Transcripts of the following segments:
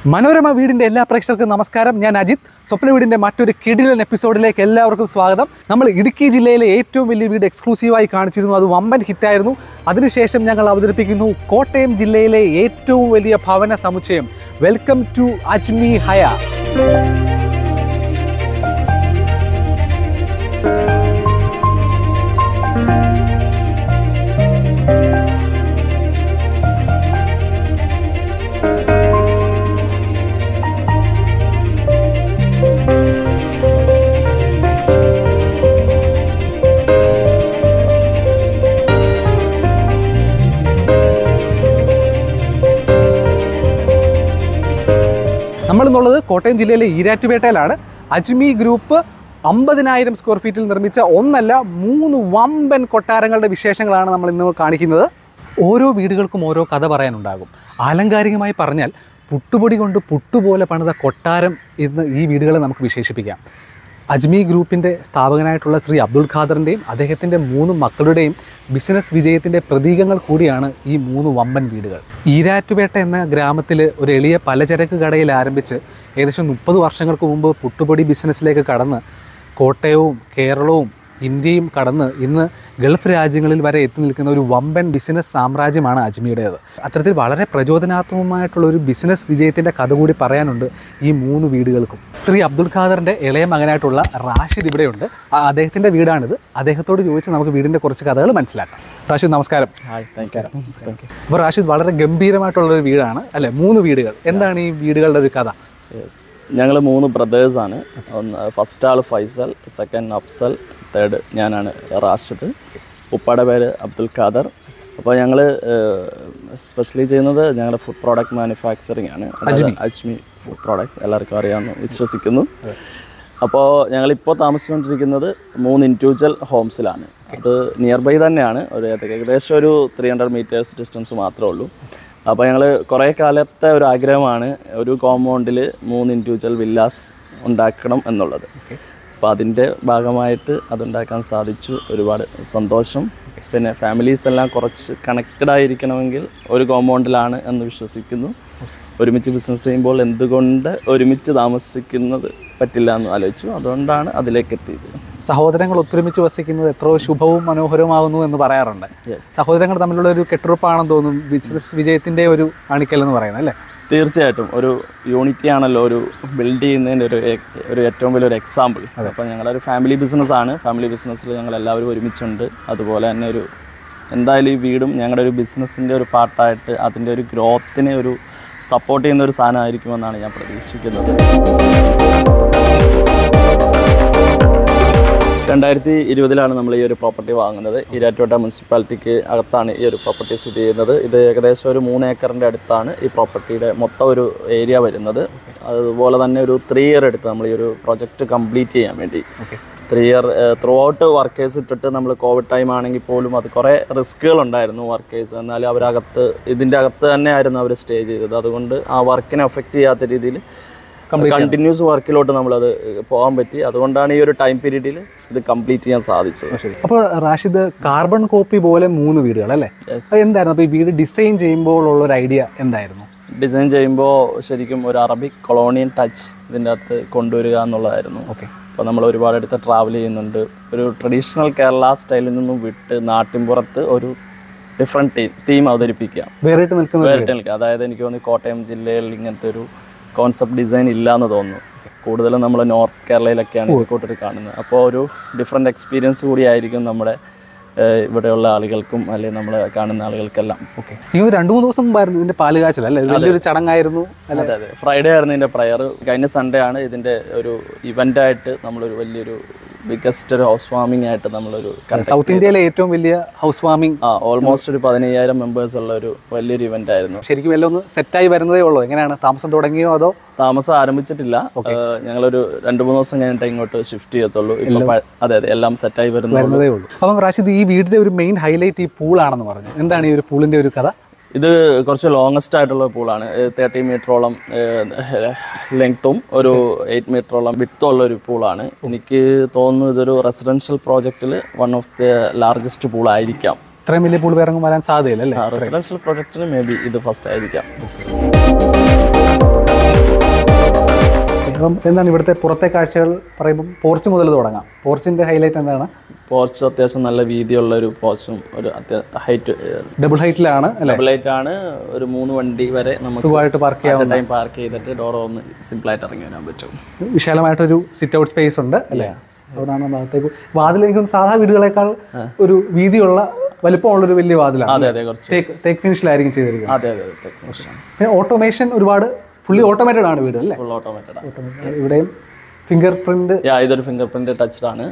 മനോരമ വീടിന്റെ എല്ലാ പ്രേക്ഷകർക്കും നമസ്കാരം ഞാൻ അജിത് സ്വപ്ന വീടിന്റെ മറ്റൊരു കിടിലൻ എപ്പിസോഡിലേക്ക് എല്ലാവർക്കും സ്വാഗതം നമ്മൾ ഇടുക്കി ജില്ലയിലെ ഏറ്റവും വലിയ വീട് എക്സ്ക്ലൂസീവായി കാണിച്ചിരുന്നു അത് വമ്പൻ ഹിറ്റായിരുന്നു അതിനുശേഷം ഞങ്ങൾ അവതരിപ്പിക്കുന്നു കോട്ടയം ജില്ലയിലെ ഏറ്റവും വലിയ ഭവന സമുച്ചയം വെൽക്കം ടു അജ്മി ഹയ നമ്മളിന്നുള്ളത് കോട്ടയം ജില്ലയിലെ ഈരാറ്റുപേട്ടയിലാണ് അജ്മി ഗ്രൂപ്പ് അമ്പതിനായിരം സ്ക്വയർ ഫീറ്റിൽ നിർമ്മിച്ച ഒന്നല്ല മൂന്ന് വമ്പൻ കൊട്ടാരങ്ങളുടെ വിശേഷങ്ങളാണ് നമ്മൾ ഇന്ന് കാണിക്കുന്നത് ഓരോ വീടുകൾക്കും ഓരോ കഥ പറയാനുണ്ടാകും ആലങ്കാരികമായി പറഞ്ഞാൽ പുട്ടുപൊടി കൊണ്ട് പുട്ടുപോലെ പണിത കൊട്ടാരം എന്ന് ഈ വീടുകളെ നമുക്ക് വിശേഷിപ്പിക്കാം അജ്മി ഗ്രൂപ്പിൻ്റെ സ്ഥാപകനായിട്ടുള്ള ശ്രീ അബ്ദുൾ ഖാദറിൻ്റെയും അദ്ദേഹത്തിൻ്റെ മൂന്ന് മക്കളുടെയും ബിസിനസ് വിജയത്തിൻ്റെ പ്രതീകങ്ങൾ കൂടിയാണ് ഈ മൂന്ന് വമ്പൻ വീടുകൾ ഈരാറ്റുപേട്ട എന്ന ഗ്രാമത്തിൽ ഒരു എളിയ പലചരക്ക് കടയിൽ ആരംഭിച്ച് ഏകദേശം മുപ്പത് വർഷങ്ങൾക്ക് മുമ്പ് പുട്ടുപൊടി ബിസിനസ്സിലേക്ക് കടന്ന് കോട്ടയവും കേരളവും ഇന്ത്യയും കടന്ന് ഇന്ന് ഗൾഫ് രാജ്യങ്ങളിൽ വരെ എത്തി നിൽക്കുന്ന ഒരു വമ്പൻ ബിസിനസ് സാമ്രാജ്യമാണ് അജ്മിയുടേത് അത്തരത്തിൽ വളരെ പ്രചോദനാത്മകമായിട്ടുള്ള ഒരു ബിസിനസ് വിജയത്തിൻ്റെ കഥ കൂടി പറയാനുണ്ട് ഈ മൂന്ന് വീടുകൾക്കും ശ്രീ അബ്ദുൽ ഖാദറിൻ്റെ ഇളയ മകനായിട്ടുള്ള റാഷിദ് ഇവിടെയുണ്ട് ആ അദ്ദേഹത്തിൻ്റെ വീടാണിത് അദ്ദേഹത്തോട് ചോദിച്ച് നമുക്ക് വീടിൻ്റെ കുറച്ച് കഥകൾ മനസ്സിലാക്കാം റാഷിദ് നമസ്കാരം hi thank you thank you അപ്പോൾ റാഷിദ് വളരെ ഗംഭീരമായിട്ടുള്ള ഒരു വീടാണ് അല്ലെ മൂന്ന് വീടുകൾ എന്താണ് ഈ വീടുകളുടെ ഒരു കഥ യെസ് ഞങ്ങൾ മൂന്ന് ബ്രദേഴ്സാണ് ഒന്ന് ഫസ്റ്റ് ആൾ ഫൈസൽ സെക്കൻഡ് അഫ്സൽ തേർഡ് ഞാനാണ് റാഷിദ് ഉപ്പയുടെ പേര് അബ്ദുൽ ഖാദർ അപ്പോൾ ഞങ്ങൾ സ്പെഷ്യലി ചെയ്യുന്നത് ഞങ്ങളുടെ ഫുഡ് പ്രോഡക്റ്റ് മാനുഫാക്ചറിങ് ആണ് അതായത് അജ്മി ഫുഡ് പ്രോഡക്ട്സ് എല്ലാവർക്കും അറിയാമെന്ന് വിശ്വസിക്കുന്നു അപ്പോൾ ഞങ്ങളിപ്പോൾ താമസിച്ചുകൊണ്ടിരിക്കുന്നത് മൂന്ന് ഇൻഡിവിജ്വൽ ഹോംസിലാണ് അത് നിയർ ബൈ തന്നെയാണ് ഒരു ഏകദേശം ഒരു ത്രീ ഹൺഡ്രഡ് മീറ്റേഴ്സ് ഡിസ്റ്റൻസ് മാത്രമേ ഉള്ളൂ അപ്പോൾ ഞങ്ങൾ കുറേ കാലത്തെ ഒരു ആഗ്രഹമാണ് ഒരു കോമ്പൗണ്ടിൽ മൂന്ന് ഇൻഡിവിജ്വൽ വില്ലാസ് ഉണ്ടാക്കണം എന്നുള്ളത് അപ്പോൾ അതിൻ്റെ ഭാഗമായിട്ട് അതുണ്ടാക്കാൻ സാധിച്ചു ഒരുപാട് സന്തോഷം പിന്നെ ഫാമിലീസ് എല്ലാം കുറച്ച് കണക്റ്റഡ് ആയിരിക്കണമെങ്കിൽ ഒരു കോമ്പൗണ്ടിലാണ് എന്ന് വിശ്വസിക്കുന്നു ഒരുമിച്ച് ബിസിനസ് ചെയ്യുമ്പോൾ എന്തുകൊണ്ട് ഒരുമിച്ച് താമസിക്കുന്നത് പറ്റില്ല എന്ന് ആലോചിച്ചു അതുകൊണ്ടാണ് അതിലേക്ക് എത്തിയത് സഹോദരങ്ങൾ ഒത്തൊരുമിച്ച് വസിക്കുന്നത് എത്രയോ ശുഭവും മനോഹരവുമാകുന്നു എന്ന് പറയാറുണ്ട് Yes. സഹോദരങ്ങൾ തമ്മിലുള്ള ഒരു കെട്ടുറപ്പാണെന്ന് തോന്നും ബിസിനസ് വിജയത്തിന്റെ ഒരു കാണിക്കൽ എന്ന് പറയുന്നത് അല്ലേ തീർച്ചയായിട്ടും ഒരു യൂണിറ്റി ആണല്ലോ ഒരു ബിൽഡ് ചെയ്യുന്നതിൻ്റെ ഒരു എ- ഒരു ഏറ്റവും വലിയൊരു എക്സാമ്പിൾ അപ്പോൾ ഞങ്ങളൊരു ഫാമിലി ബിസിനസ് ആണ് ഫാമിലി ബിസിനസ്സിൽ ഞങ്ങൾ എല്ലാവരും ഒരുമിച്ചുണ്ട് അതുപോലെ തന്നെ ഒരു എന്തായാലും ഈ വീടും ഞങ്ങളുടെ ഒരു ബിസിനസ്സിൻ്റെ ഒരു പാർട്ടായിട്ട് അതിൻ്റെ ഒരു ഗ്രോത്തിനെ ഒരു സപ്പോർട്ട് ചെയ്യുന്ന ഒരു സാധനമായിരിക്കുമെന്നാണ് ഞാൻ പ്രതീക്ഷിക്കുന്നത് രണ്ടായിരത്തി ഇരുപതിലാണ് നമ്മൾ ഈ ഒരു പ്രോപ്പർട്ടി വാങ്ങുന്നത് ഈരാറ്റോട്ട മുനിസിപ്പാലിറ്റിക്ക് അകത്താണ് ഈ ഒരു പ്രോപ്പർട്ടി സ്ഥിതി ചെയ്യുന്നത് ഇത് ഏകദേശം ഒരു മൂന്ന് ഏക്കറിൻ്റെ അടുത്താണ് ഈ പ്രോപ്പർട്ടിയുടെ മൊത്തം ഒരു ഏരിയ വരുന്നത് അതുപോലെ തന്നെ ഒരു ത്രീ ഇയർ എടുത്ത് നമ്മൾ ഈ ഒരു പ്രൊജക്റ്റ് കംപ്ലീറ്റ് ചെയ്യാൻ വേണ്ടി ത്രീ ഇയർ ത്രൂ ഔട്ട് വർക്കേഴ്സ് ഇട്ടിട്ട് നമ്മൾ കോവിഡ് ടൈം ആണെങ്കിൽ പോലും അത് കുറേ റിസ്ക്കുകൾ ഉണ്ടായിരുന്നു വർക്കേഴ്സ് എന്നാൽ അവരകത്ത് ഇതിൻ്റെ അകത്ത് തന്നെ ആയിരുന്നു അവർ സ്റ്റേ ചെയ്തത് അതുകൊണ്ട് ആ വർക്കിനെ അഫക്റ്റ് ചെയ്യാത്ത രീതിയിൽ കണ്ടിന്യൂസ് വർക്കിലോട്ട് നമ്മളത് പോകാൻ പറ്റി അതുകൊണ്ടാണ് ഈ ഒരു ടൈം പീരീഡിൽ ഇത് കംപ്ലീറ്റ് ചെയ്യാൻ സാധിച്ചത് അപ്പോൾ റാഷിദ് കാർബൺ കോപ്പി പോലെ മൂന്ന് വീടുകൾ അല്ലേ Yes. അത് എന്തായിരുന്നു അപ്പോൾ ഈ വീട് ഡിസൈൻ ചെയ്യുമ്പോൾ ഉള്ള ഒരു ഐഡിയ എന്തായിരുന്നു ഡിസൈൻ ചെയ്യുമ്പോൾ ശരിക്കും ഒരു അറബിക് കൊളോണിയൻ ടച്ച് ഇതിൻ്റെ അകത്ത് കൊണ്ടുവരിക എന്നുള്ളതായിരുന്നു ഓക്കെ അപ്പോൾ നമ്മൾ ഒരുപാട് അടുത്ത് ട്രാവൽ ചെയ്യുന്നുണ്ട് ഒരു ട്രഡീഷണൽ കേരള സ്റ്റൈലിൽ നിന്നും വിട്ട് നാട്ടിൻപുറത്ത് ഒരു ഡിഫറെൻറ്റ് തീം അവതരിപ്പിക്കുക വേറിട്ട് നിൽക്കുന്ന ഒരു വേറിട്ട് നിൽക്കുക അതായത് എനിക്ക് തോന്നുന്നു കോട്ടയം ജില്ലയിൽ ഇങ്ങനത്തെ ഒരു കോൺസെപ്റ്റ് ഡിസൈൻ ഇല്ല എന്ന് തോന്നുന്നു കൂടുതലും നമ്മൾ നോർത്ത് കേരളയിലൊക്കെയാണ് ഇത് കൂട്ടർ കാണുന്നത് അപ്പോൾ ഒരു ഡിഫറെൻ്റ് എക്സ്പീരിയൻസ് കൂടിയായിരിക്കും നമ്മുടെ ഏഹ്, ഇവിടെയുള്ള ആളുകൾക്കും അല്ലെങ്കിൽ നമ്മൾ കാണുന്ന ആളുകൾക്കെല്ലാം ഓക്കെ ഈ രണ്ട് മൂന്ന് ദിവസം മുമ്പായിരുന്നു ഇതിന്റെ പാല് കാച്ചൽ അല്ലേ ഇത് വലിയൊരു ചടങ്ങായിരുന്നു അല്ലേ അതെ അതെ ഫ്രൈഡേ ആയിരുന്നു ഇതിൻ്റെ പ്രയർ കഴിഞ്ഞ സൺഡേ ആണ് ഇതിൻ്റെ ഒരു ഇവൻ്റായിട്ട് നമ്മളൊരു വലിയൊരു ബിഗ്ഗസ്റ്റ് ഒരു ഹൗസ് വാമിംഗ് ആയിട്ട് നമ്മളൊരു conduct സൗത്ത് ഇന്ത്യയിലെ ഏറ്റവും വലിയ ഹൗസ് വാമിംഗ് ആ ഓൾമോസ്റ്റ് ഒരു പതിനയ്യായിരം മെമ്പേഴ്സ് ഉള്ള ഒരു വലിയൊരു ഇവൻ്റ് ആയിരുന്നു ശരിക്കും എല്ലാം ഒന്ന് സെറ്റായി വരുന്നതേ ഉള്ളൂ എങ്ങനെയാണ് താമസം തുടങ്ങിയോ അതോ താമസം ആരംഭിച്ചിട്ടില്ല ഏഹ് ഞങ്ങളൊരു രണ്ട് മൂന്ന് ദിവസം കഴിഞ്ഞിട്ട് ഇങ്ങോട്ട് ഷിഫ്റ്റ് ചെയ്യത്തുള്ളൂ ഇപ്പൊ പ- അതെ അതെ എല്ലാം സെറ്റായി വരുന്നു വരുന്നതേ ഉള്ളൂ അപ്പം റാഷിദ് ഈ വീടിന്റെ ഒരു മെയിൻ ഹൈലൈറ്റ് ഈ പൂളാണെന്ന് പറഞ്ഞു എന്താണ് ഈ ഒരു പൂളിന്റെ ഒരു കഥ ഇത് കുറച്ച് ലോങ്ങസ്റ്റ് ആയിട്ടുള്ള പൂളാണ് തേർട്ടി മീറ്ററോളം ലെങ്ത്തും ഒരു എയ്റ്റ് മീറ്ററോളം വിട്ടും ഉള്ള ഒരു പൂളാണ് എനിക്ക് തോന്നുന്നു ഇതൊരു റെസിഡൻഷ്യൽ പ്രോജക്റ്റിൽ one of the largest pool ആയിരിക്കാം ഇത്രയും വലിയ പൂൾ വേറെ വരാൻ സാധ്യതയില്ല അല്ലേ റെസിഡൻഷ്യൽ പ്രോജക്റ്റിന് മേ ബി ഇത് ഫസ്റ്റ് ആയിരിക്കാം അപ്പം എന്താണ് ഇവിടുത്തെ പുറത്തെ കാഴ്ചകൾ പറയുമ്പോൾ പോർച്ച് മുതൽ തുടങ്ങാം പോർച്ചിൻ്റെ ഹൈലൈറ്റ് എന്താണ് പോർച്ച് അത്യാവശ്യം നല്ല വീതിയുള്ള ഒരു പോർച്ചും ഒരു ഹൈറ്റ് ഡബിൾ ഹൈറ്റിലാണ് അല്ലേ ഡബിൾ ലൈറ്റ് ആണ് ഒരു മൂന്ന് വണ്ടി വരെ നമുക്ക് സുഖമായിട്ട് പാർക്ക് ചെയ്യാം ടൈം പാർക്ക് ചെയ്തിട്ട് ഡോർ ഒന്ന് സിമ്പിളായിട്ട് ഇറങ്ങി വരാൻ പറ്റും വിശാലമായിട്ടൊരു സിറ്റ് ഔട്ട് സ്പേസ് ഉണ്ട് അല്ലേ അവിടാണ് ഭാഗത്തേക്ക് വാതിൽ എനിക്ക് തോന്നുന്നു സാധാ വീടുകളെക്കാൾ ഒരു വീതിയുള്ള വലിപ്പമുള്ളൊരു വലിയ വാതിലാണ് അതെ അതെ കുറച്ച് തേക്ക് തേക്ക് ഫിനിഷിലായിരിക്കും ചെയ്തിരിക്കുന്നത് അതെ അതെ ടെക്നീഷ്യൻ പിന്നെ ഓട്ടോമേഷൻ ഒരുപാട് ഫുള്ളി ഓട്ടോമേറ്റഡ് ആണ് വീട് അല്ലേ ഫുൾ ഓട്ടോമാറ്റഡ് ഇവിടെയും ഫിംഗർ പ്രിന്റ് യാ ഇതൊരു ഫിംഗർ പ്രിന്റ് ടച്ച്ഡ് ആണ്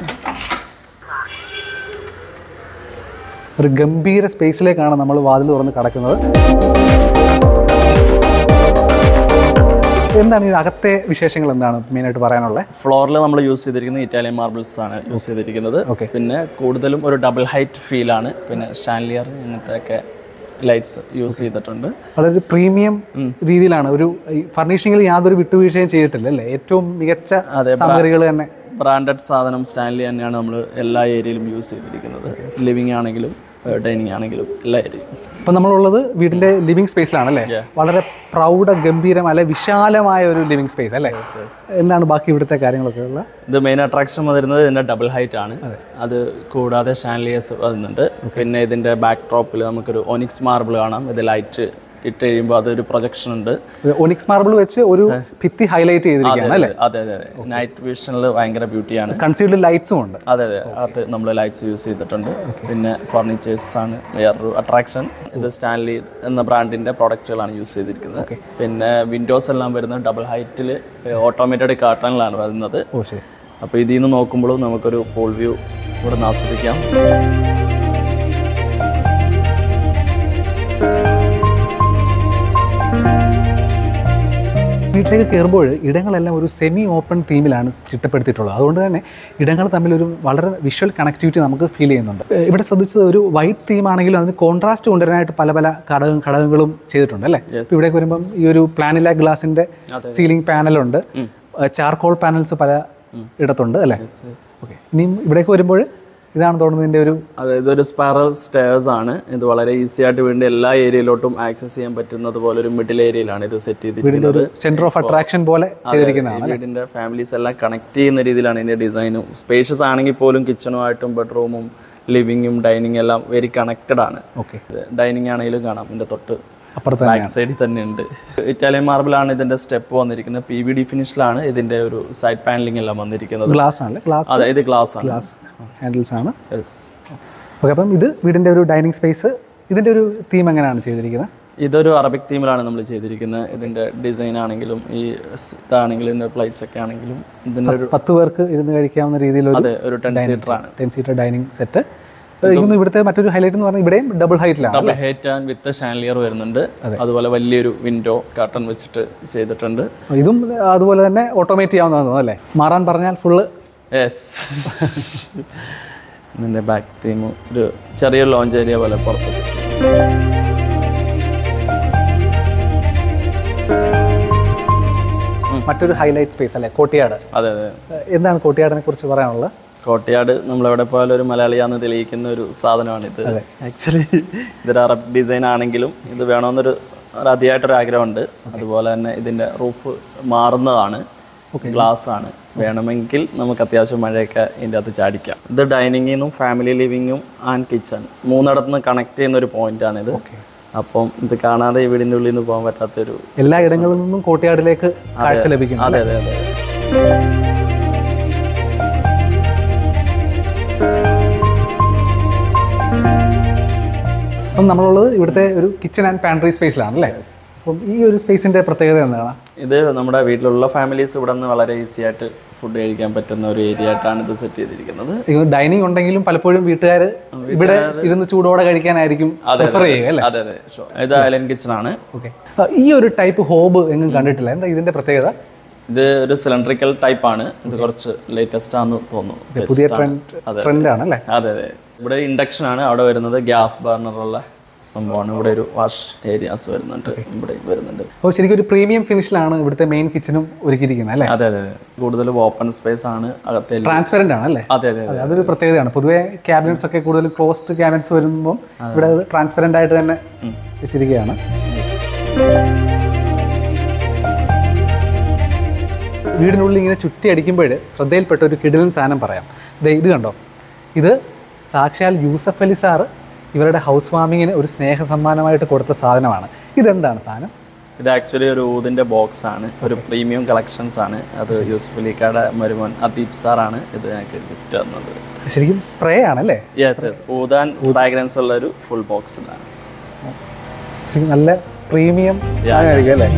ഒരു ഗംഭീര സ്പേസിലേക്കാണ് നമ്മൾ വാതിൽ തുറന്ന് കടക്കുന്നത് എന്താണ് ഈ അകത്തെ വിശേഷങ്ങൾ എന്താണ് മെയിനായിട്ട് പറയാനുള്ളത് ഫ്ലോറിൽ നമ്മൾ യൂസ് ചെയ്തിരിക്കുന്നത് ഇറ്റാലിയൻ മാർബിൾസ് ആണ് യൂസ് ചെയ്തിരിക്കുന്നത് Okay. പിന്നെ കൂടുതലും ഒരു ഡബിൾ ഹൈറ്റ് ഫീൽ ആണ് പിന്നെ ഷാൻലിയർ ഇങ്ങനത്തെ ഒക്കെ ലൈറ്റ്സ് യൂസ് ചെയ്തിട്ടുണ്ട് വളരെ പ്രീമിയം രീതിയിലാണ് ഒരു ഫർണിഷിങ്ങിൽ യാതൊരു വിട്ടുവീഴ്ചയും ചെയ്തിട്ടില്ല അല്ലേ ഏറ്റവും മികച്ച അതെ, സാമഗ്രികൾ തന്നെ ബ്രാൻഡഡ് സാധനം സ്റ്റാൻലി തന്നെയാണ് നമ്മൾ എല്ലാ ഏരിയയിലും യൂസ് ചെയ്തിരിക്കുന്നത് ലിവിങ് ആണെങ്കിലും ഡൈനിങ് ആണെങ്കിലും എല്ലാ ഏരിയയും അപ്പം നമ്മളുള്ളത് വീടിന്റെ ലിവിംഗ് സ്പേസിലാണ് അല്ലേ വളരെ പ്രൗഢ ഗംഭീരം അല്ലെ വിശാലമായ ഒരു ലിവിംഗ് സ്പേസ് അല്ലേ എന്താണ് ബാക്കി ഇവിടുത്തെ കാര്യങ്ങളൊക്കെ ഉള്ളത് ഇത് മെയിൻ അട്രാക്ഷൻ വരുന്നത് ഇതിന്റെ ഡബിൾ ഹൈറ്റ് ആണ് അത് കൂടാതെ ഷാൻലിയേഴ്സ് വരുന്നുണ്ട് പിന്നെ ഇതിന്റെ ബാക്ക് ഡ്രോപ്പിൽ നമുക്കൊരു ഒനിക്സ് മാർബിൾ കാണാം ഇത് ലൈറ്റ് ഇട്ട് കഴിയുമ്പോൾ അതൊരു പ്രൊജക്ഷൻ ഉണ്ട് ഒനിക്സ് മാർബിൾ വെച്ച് ഒരു ഭിത്തി ഹൈലൈറ്റ് ചെയ്തിരിക്കുകയാണ് അല്ലേ അതെ അതെ അതെ നൈറ്റ് വിഷനിൽ ഭയങ്കര ബ്യൂട്ടിയാണ് കൺസീൽഡ് ലൈറ്റ്സും ഉണ്ട് അതെ അതെ അത് നമ്മൾ ലൈറ്റ്സ് യൂസ് ചെയ്തിട്ടുണ്ട് പിന്നെ ഫർണിച്ചേഴ്സ് ആണ് വേറൊരു അട്രാക്ഷൻ ഇത് സ്റ്റാൻലി എന്ന ബ്രാൻഡിന്റെ പ്രോഡക്റ്റുകളാണ് യൂസ് ചെയ്തിരിക്കുന്നത് പിന്നെ വിൻഡോസ് എല്ലാം വരുന്നത് ഡബിൾ ഹൈറ്റിൽ ഓട്ടോമേറ്റഡ് കാർട്ടണിലാണ് വരുന്നത് ഓ ശരി അപ്പോൾ ഇതിൽ നിന്ന് നോക്കുമ്പോഴും നമുക്കൊരു പോൾ വ്യൂ ഇവിടെ നിന്ന് ആസ്വദിക്കാം വീട്ടിലേക്ക് കയറുമ്പോൾ ഇടങ്ങളെല്ലാം ഒരു സെമി ഓപ്പൺ തീമിലാണ് ചിട്ടപ്പെടുത്തിയിട്ടുള്ളത് അതുകൊണ്ട് തന്നെ ഇടങ്ങൾ തമ്മിൽ ഒരു വളരെ വിഷ്വൽ കണക്ടിവിറ്റി നമുക്ക് ഫീൽ ചെയ്യുന്നുണ്ട് ഏഹ് ഇവിടെ ശ്രദ്ധിച്ചത് ഒരു വൈറ്റ് തീമാണെങ്കിലും അതിന് കോൺട്രാസ്റ്റ് കൊണ്ടുവരാനായിട്ട് പല പല ഘടക ഘടകങ്ങളും ചെയ്തിട്ടുണ്ട് അല്ലേ ഇപ്പൊ ഇവിടേക്ക് വരുമ്പം ഈ ഒരു പ്ലാനില ഗ്ലാസിന്റെ സീലിംഗ് പാനലുണ്ട് ചാർക്കോൾ പാനൽസ് പല ഇടത്തുണ്ട് അല്ലേ ഓക്കെ ഇനിയും ഇവിടേക്ക് വരുമ്പോൾ ഇതാണ് തോന്നുന്നത് ഇതിൻ്റെ ഒരു അതെ ഇതൊരു സ്പൈറൽ സ്റ്റേഴ്സ് ആണ് ഇത് വളരെ ഈസി ആയിട്ട് വീണ്ടും എല്ലാ ഏരിയയിലോട്ടും ആക്സസ് ചെയ്യാൻ പറ്റുന്നത് പോലെ ഒരു മിഡിൽ ഏരിയയിലാണ് ഇത് സെറ്റ് ചെയ്തിരിക്കുന്നത് സെന്റർ ഓഫ് അട്രാക്ഷൻ പോലെ ചെയ്തിരിക്കുന്നതാണ് ഈ വീടിന്റെ ഫാമിലീസ് എല്ലാം കണക്ട് ചെയ്യുന്ന രീതിയിലാണ് ഇതിന്റെ ഡിസൈനും സ്പേഷ്യസ് ആണെങ്കിൽ പോലും കിച്ചണുമായിട്ടും ബെഡ്റൂമും ലിവിങ്ങും ഡൈനിങ് എല്ലാം വെരി കണക്റ്റഡ് ആണ് ഓക്കെ ഡൈനിങ് ആണെങ്കിലും കാണാം ഇതിന്റെ തൊട്ട് അപ്പുറത്ത് ബാക്ക് സൈഡിൽ തന്നെ ഉണ്ട് ഇറ്റാലിയൻ മാർബിളാണ് ഇതിന്റെ സ്റ്റെപ്പ് വന്നിരിക്കുന്നത് പി വി ഡി ഫിനിഷിലാണ് ഇതിന്റെ ഒരു സൈഡ് പാനലിംഗ് എല്ലാം വന്നിരിക്കുന്നത് ഗ്ലാസ് ആണ് ഗ്ലാസ് അതെ ഇത് ഗ്ലാസ് ആണ് ഹാൻഡിൽസ് ആണ് Yes. ഓക്കെ അപ്പം ഇത് വീടിൻ്റെ ഒരു ഡൈനിങ് സ്പേസ് ഇതിൻ്റെ ഒരു തീം എങ്ങനെയാണ് ചെയ്തിരിക്കുന്നത് ഇതൊരു അറബിക് തീമിലാണ് നമ്മൾ ചെയ്തിരിക്കുന്നത് ഇതിന്റെ ഡിസൈൻ ആണെങ്കിലും ഈ സ് ഇതാണെങ്കിലും ഇതിന്റെ പ്ലേറ്റ്സ് ഒക്കെ ആണെങ്കിലും ഇതിന്റെ ഒരു പത്ത് പേർക്ക് ഇരുന്ന് കഴിക്കാവുന്ന രീതിയിൽ ഒരു അതെ ഒരു ടെൻ സീറ്റർ ആണ് ടെൻ സീറ്റർ ഡൈനിങ് സെറ്റ് ഇതൊന്നും ഇവിടുത്തെ മറ്റൊരു ഹൈലൈറ്റ് എന്ന് പറഞ്ഞാൽ ഇവിടെയും ഡബിൾ ഹൈറ്റിലാണ് double height and with chandelier വരുന്നുണ്ട് അതുപോലെ വലിയൊരു വിൻഡോ കർട്ടൺ വെച്ചിട്ട് ചെയ്തിട്ടുണ്ട് ഇതും അതുപോലെ തന്നെ ഓട്ടോമേറ്റ് ചെയ്യാവുന്നതാണ് തോന്നുന്നു അല്ലേ മാറാൻ പറഞ്ഞാൽ ഫുള്ള് യെസ് ഇതിന്റെ ബാക്ക് തീം ഒരു ചെറിയ ലോഞ്ച് ഏരിയ പോലെ പുറത്ത് set ചെയ്തു. മറ്റൊരു ഹൈലൈറ്റ് സ്പേസ് അല്ലേ കോട്ടിയാട് അതെ അതെ എന്താണ് കോട്ടിയാടിനെ കുറിച്ച് പറയാനുള്ളത് കോട്ടയാട് നമ്മളെവിടെ പോയാലും ഒരു മലയാളിയാന്ന് തെളിയിക്കുന്ന ഒരു സാധനമാണിത് ആക്ച്വലി ഇതൊരു അറബ് ഡിസൈൻ ആണെങ്കിലും ഇത് വേണമെന്നൊരു ഒരു അതിയായിട്ടൊരു ആഗ്രഹമുണ്ട് അതുപോലെ തന്നെ ഇതിന്റെ റൂഫ് മാറുന്നതാണ് ഗ്ലാസ് ആണ് വേണമെങ്കിൽ നമുക്ക് അത്യാവശ്യം മഴയൊക്കെ ഇതിൻ്റെ അകത്ത് ചാടിക്കാം ഇത് ഡൈനിങ്ങിൽ നിന്നും ഫാമിലി ലിവിങ്ങും ആൻഡ് കിച്ചൺ മൂന്നിടത്തുനിന്ന് കണക്ട് ചെയ്യുന്ന ഒരു പോയിന്റ് ആണിത് അപ്പം ഇത് കാണാതെ ഈ വീടിൻ്റെ ഉള്ളിൽ നിന്ന് പോകാൻ പറ്റാത്തൊരു എല്ലാ ഇടങ്ങളിൽ നിന്നും കോട്ടിയാടിലേക്ക് കാഴ്ച ലഭിക്കുന്നു അതെ അതെ അതെ അപ്പം നമ്മളുള്ളത് ഇവിടുത്തെ ഒരു കിച്ചൺ ആൻഡ് പാൻട്രി സ്പേസിലാണ് അല്ലേ അപ്പം ഈ ഒരു സ്പേസിന്റെ പ്രത്യേകത എന്താണ് ഇത് നമ്മുടെ വീട്ടിലുള്ള ഫാമിലീസ് ഇവിടെ നിന്ന് വളരെ ഈസി ആയിട്ട് ഫുഡ് കഴിക്കാൻ പറ്റുന്ന ഒരു ഏരിയ ആയിട്ടാണ് ഇത് സെറ്റ് ചെയ്തിരിക്കുന്നത് ഡൈനിങ് ഉണ്ടെങ്കിലും പലപ്പോഴും വീട്ടുകാർ ഇവിടെ ഇരുന്ന് ചൂടോടെ കഴിക്കാനായിരിക്കും പ്രിഫർ ചെയ്യുക അല്ലേ അതെ അതെ sure. ഇത് ഐലൻഡ് കിച്ചൺ ആണ് ഓക്കെ ഈ ഒരു ടൈപ്പ് ഹോബ് എങ്ങും കണ്ടിട്ടില്ല എന്താ ഇതിന്റെ പ്രത്യേകത ഇത് ഒരു സിലിണ്ടറിക്കൽ ടൈപ്പ് ആണ് ഇത് കുറച്ച് ലേറ്റസ്റ്റ് ആണെന്ന് തോന്നുന്നു പുതിയ Best ആണ്. ട്രെൻഡ് ട്രെൻഡ് ആണ് അല്ലേ അതെ അതെ ഇവിടെ ഇൻഡക്ഷൻ ആണ് അവിടെ വരുന്നത് ഗ്യാസ് ബർണറുള്ള സംഭവമാണ് ഇവിടെ ഒരു വാഷ് ഏരിയാസ് വരുന്നുണ്ട് ഇവിടെ വരുന്നുണ്ട് അപ്പോൾ ശരിക്കും ഒരു പ്രീമിയം ഫിനിഷിലാണ് ഇവിടുത്തെ മെയിൻ കിച്ചണും ഒരുക്കിയിരിക്കുന്നത് അല്ലേ അതെ അതെ അതെ കൂടുതലും ഓപ്പൺ സ്പേസ് ആണ് അകത്തെ ട്രാൻസ്പെറന്റ് ആണ് അല്ലേ അതെ അതെ അതെ, അതൊരു പ്രത്യേകതയാണ് പൊതുവെ ക്യാബിനറ്റ്സ് ഒക്കെ കൂടുതൽ ക്ലോസ്ഡ് ക്യാബിനറ്റ്സ് വരുമ്പോൾ ഇവിടെ ട്രാൻസ്പെറന്റ് ആയിട്ട് തന്നെ വെച്ചിരിക്കുകയാണ് വീടിനുള്ളിൽ ഇങ്ങനെ ചുറ്റി അടിക്കുമ്പോൾ ശ്രദ്ധയിൽപ്പെട്ട ഒരു കിടിലൻ സാധനം പറയാം ദേ ഇത് കണ്ടോ ഇത് സാക്ഷാൽ യൂസഫ് അലി സാറ് ഇവരുടെ ഹൗസ് വാമിങ്ങിന് ഒരു സ്നേഹ സമ്മാനമായിട്ട് കൊടുത്ത സാധനമാണ് ഇതെന്താണ് സാധനം ഇത് ആക്ച്വലി ഒരു ഊതിൻ്റെ ബോക്സ് ആണ് ഒരു പ്രീമിയം കളക്ഷൻസ് ആണ് അത് യൂസുഫ് അലിക്കാടെ മരുമോൻ അദീപ് സാറാണ് ഇത് ഞങ്ങൾക്ക് ഗിഫ്റ്റ് തന്നത് ശരിക്കും സ്പ്രേ ആണല്ലേ യെസ് യെസ് ഊതാൻ ഫ്രാഗ്രൻസ് ഉള്ള ഒരു ഫുൾ ബോക്സിലാണ് ശരിക്കും നല്ല പ്രീമിയം സാധനമായിരിക്കും അല്ലേ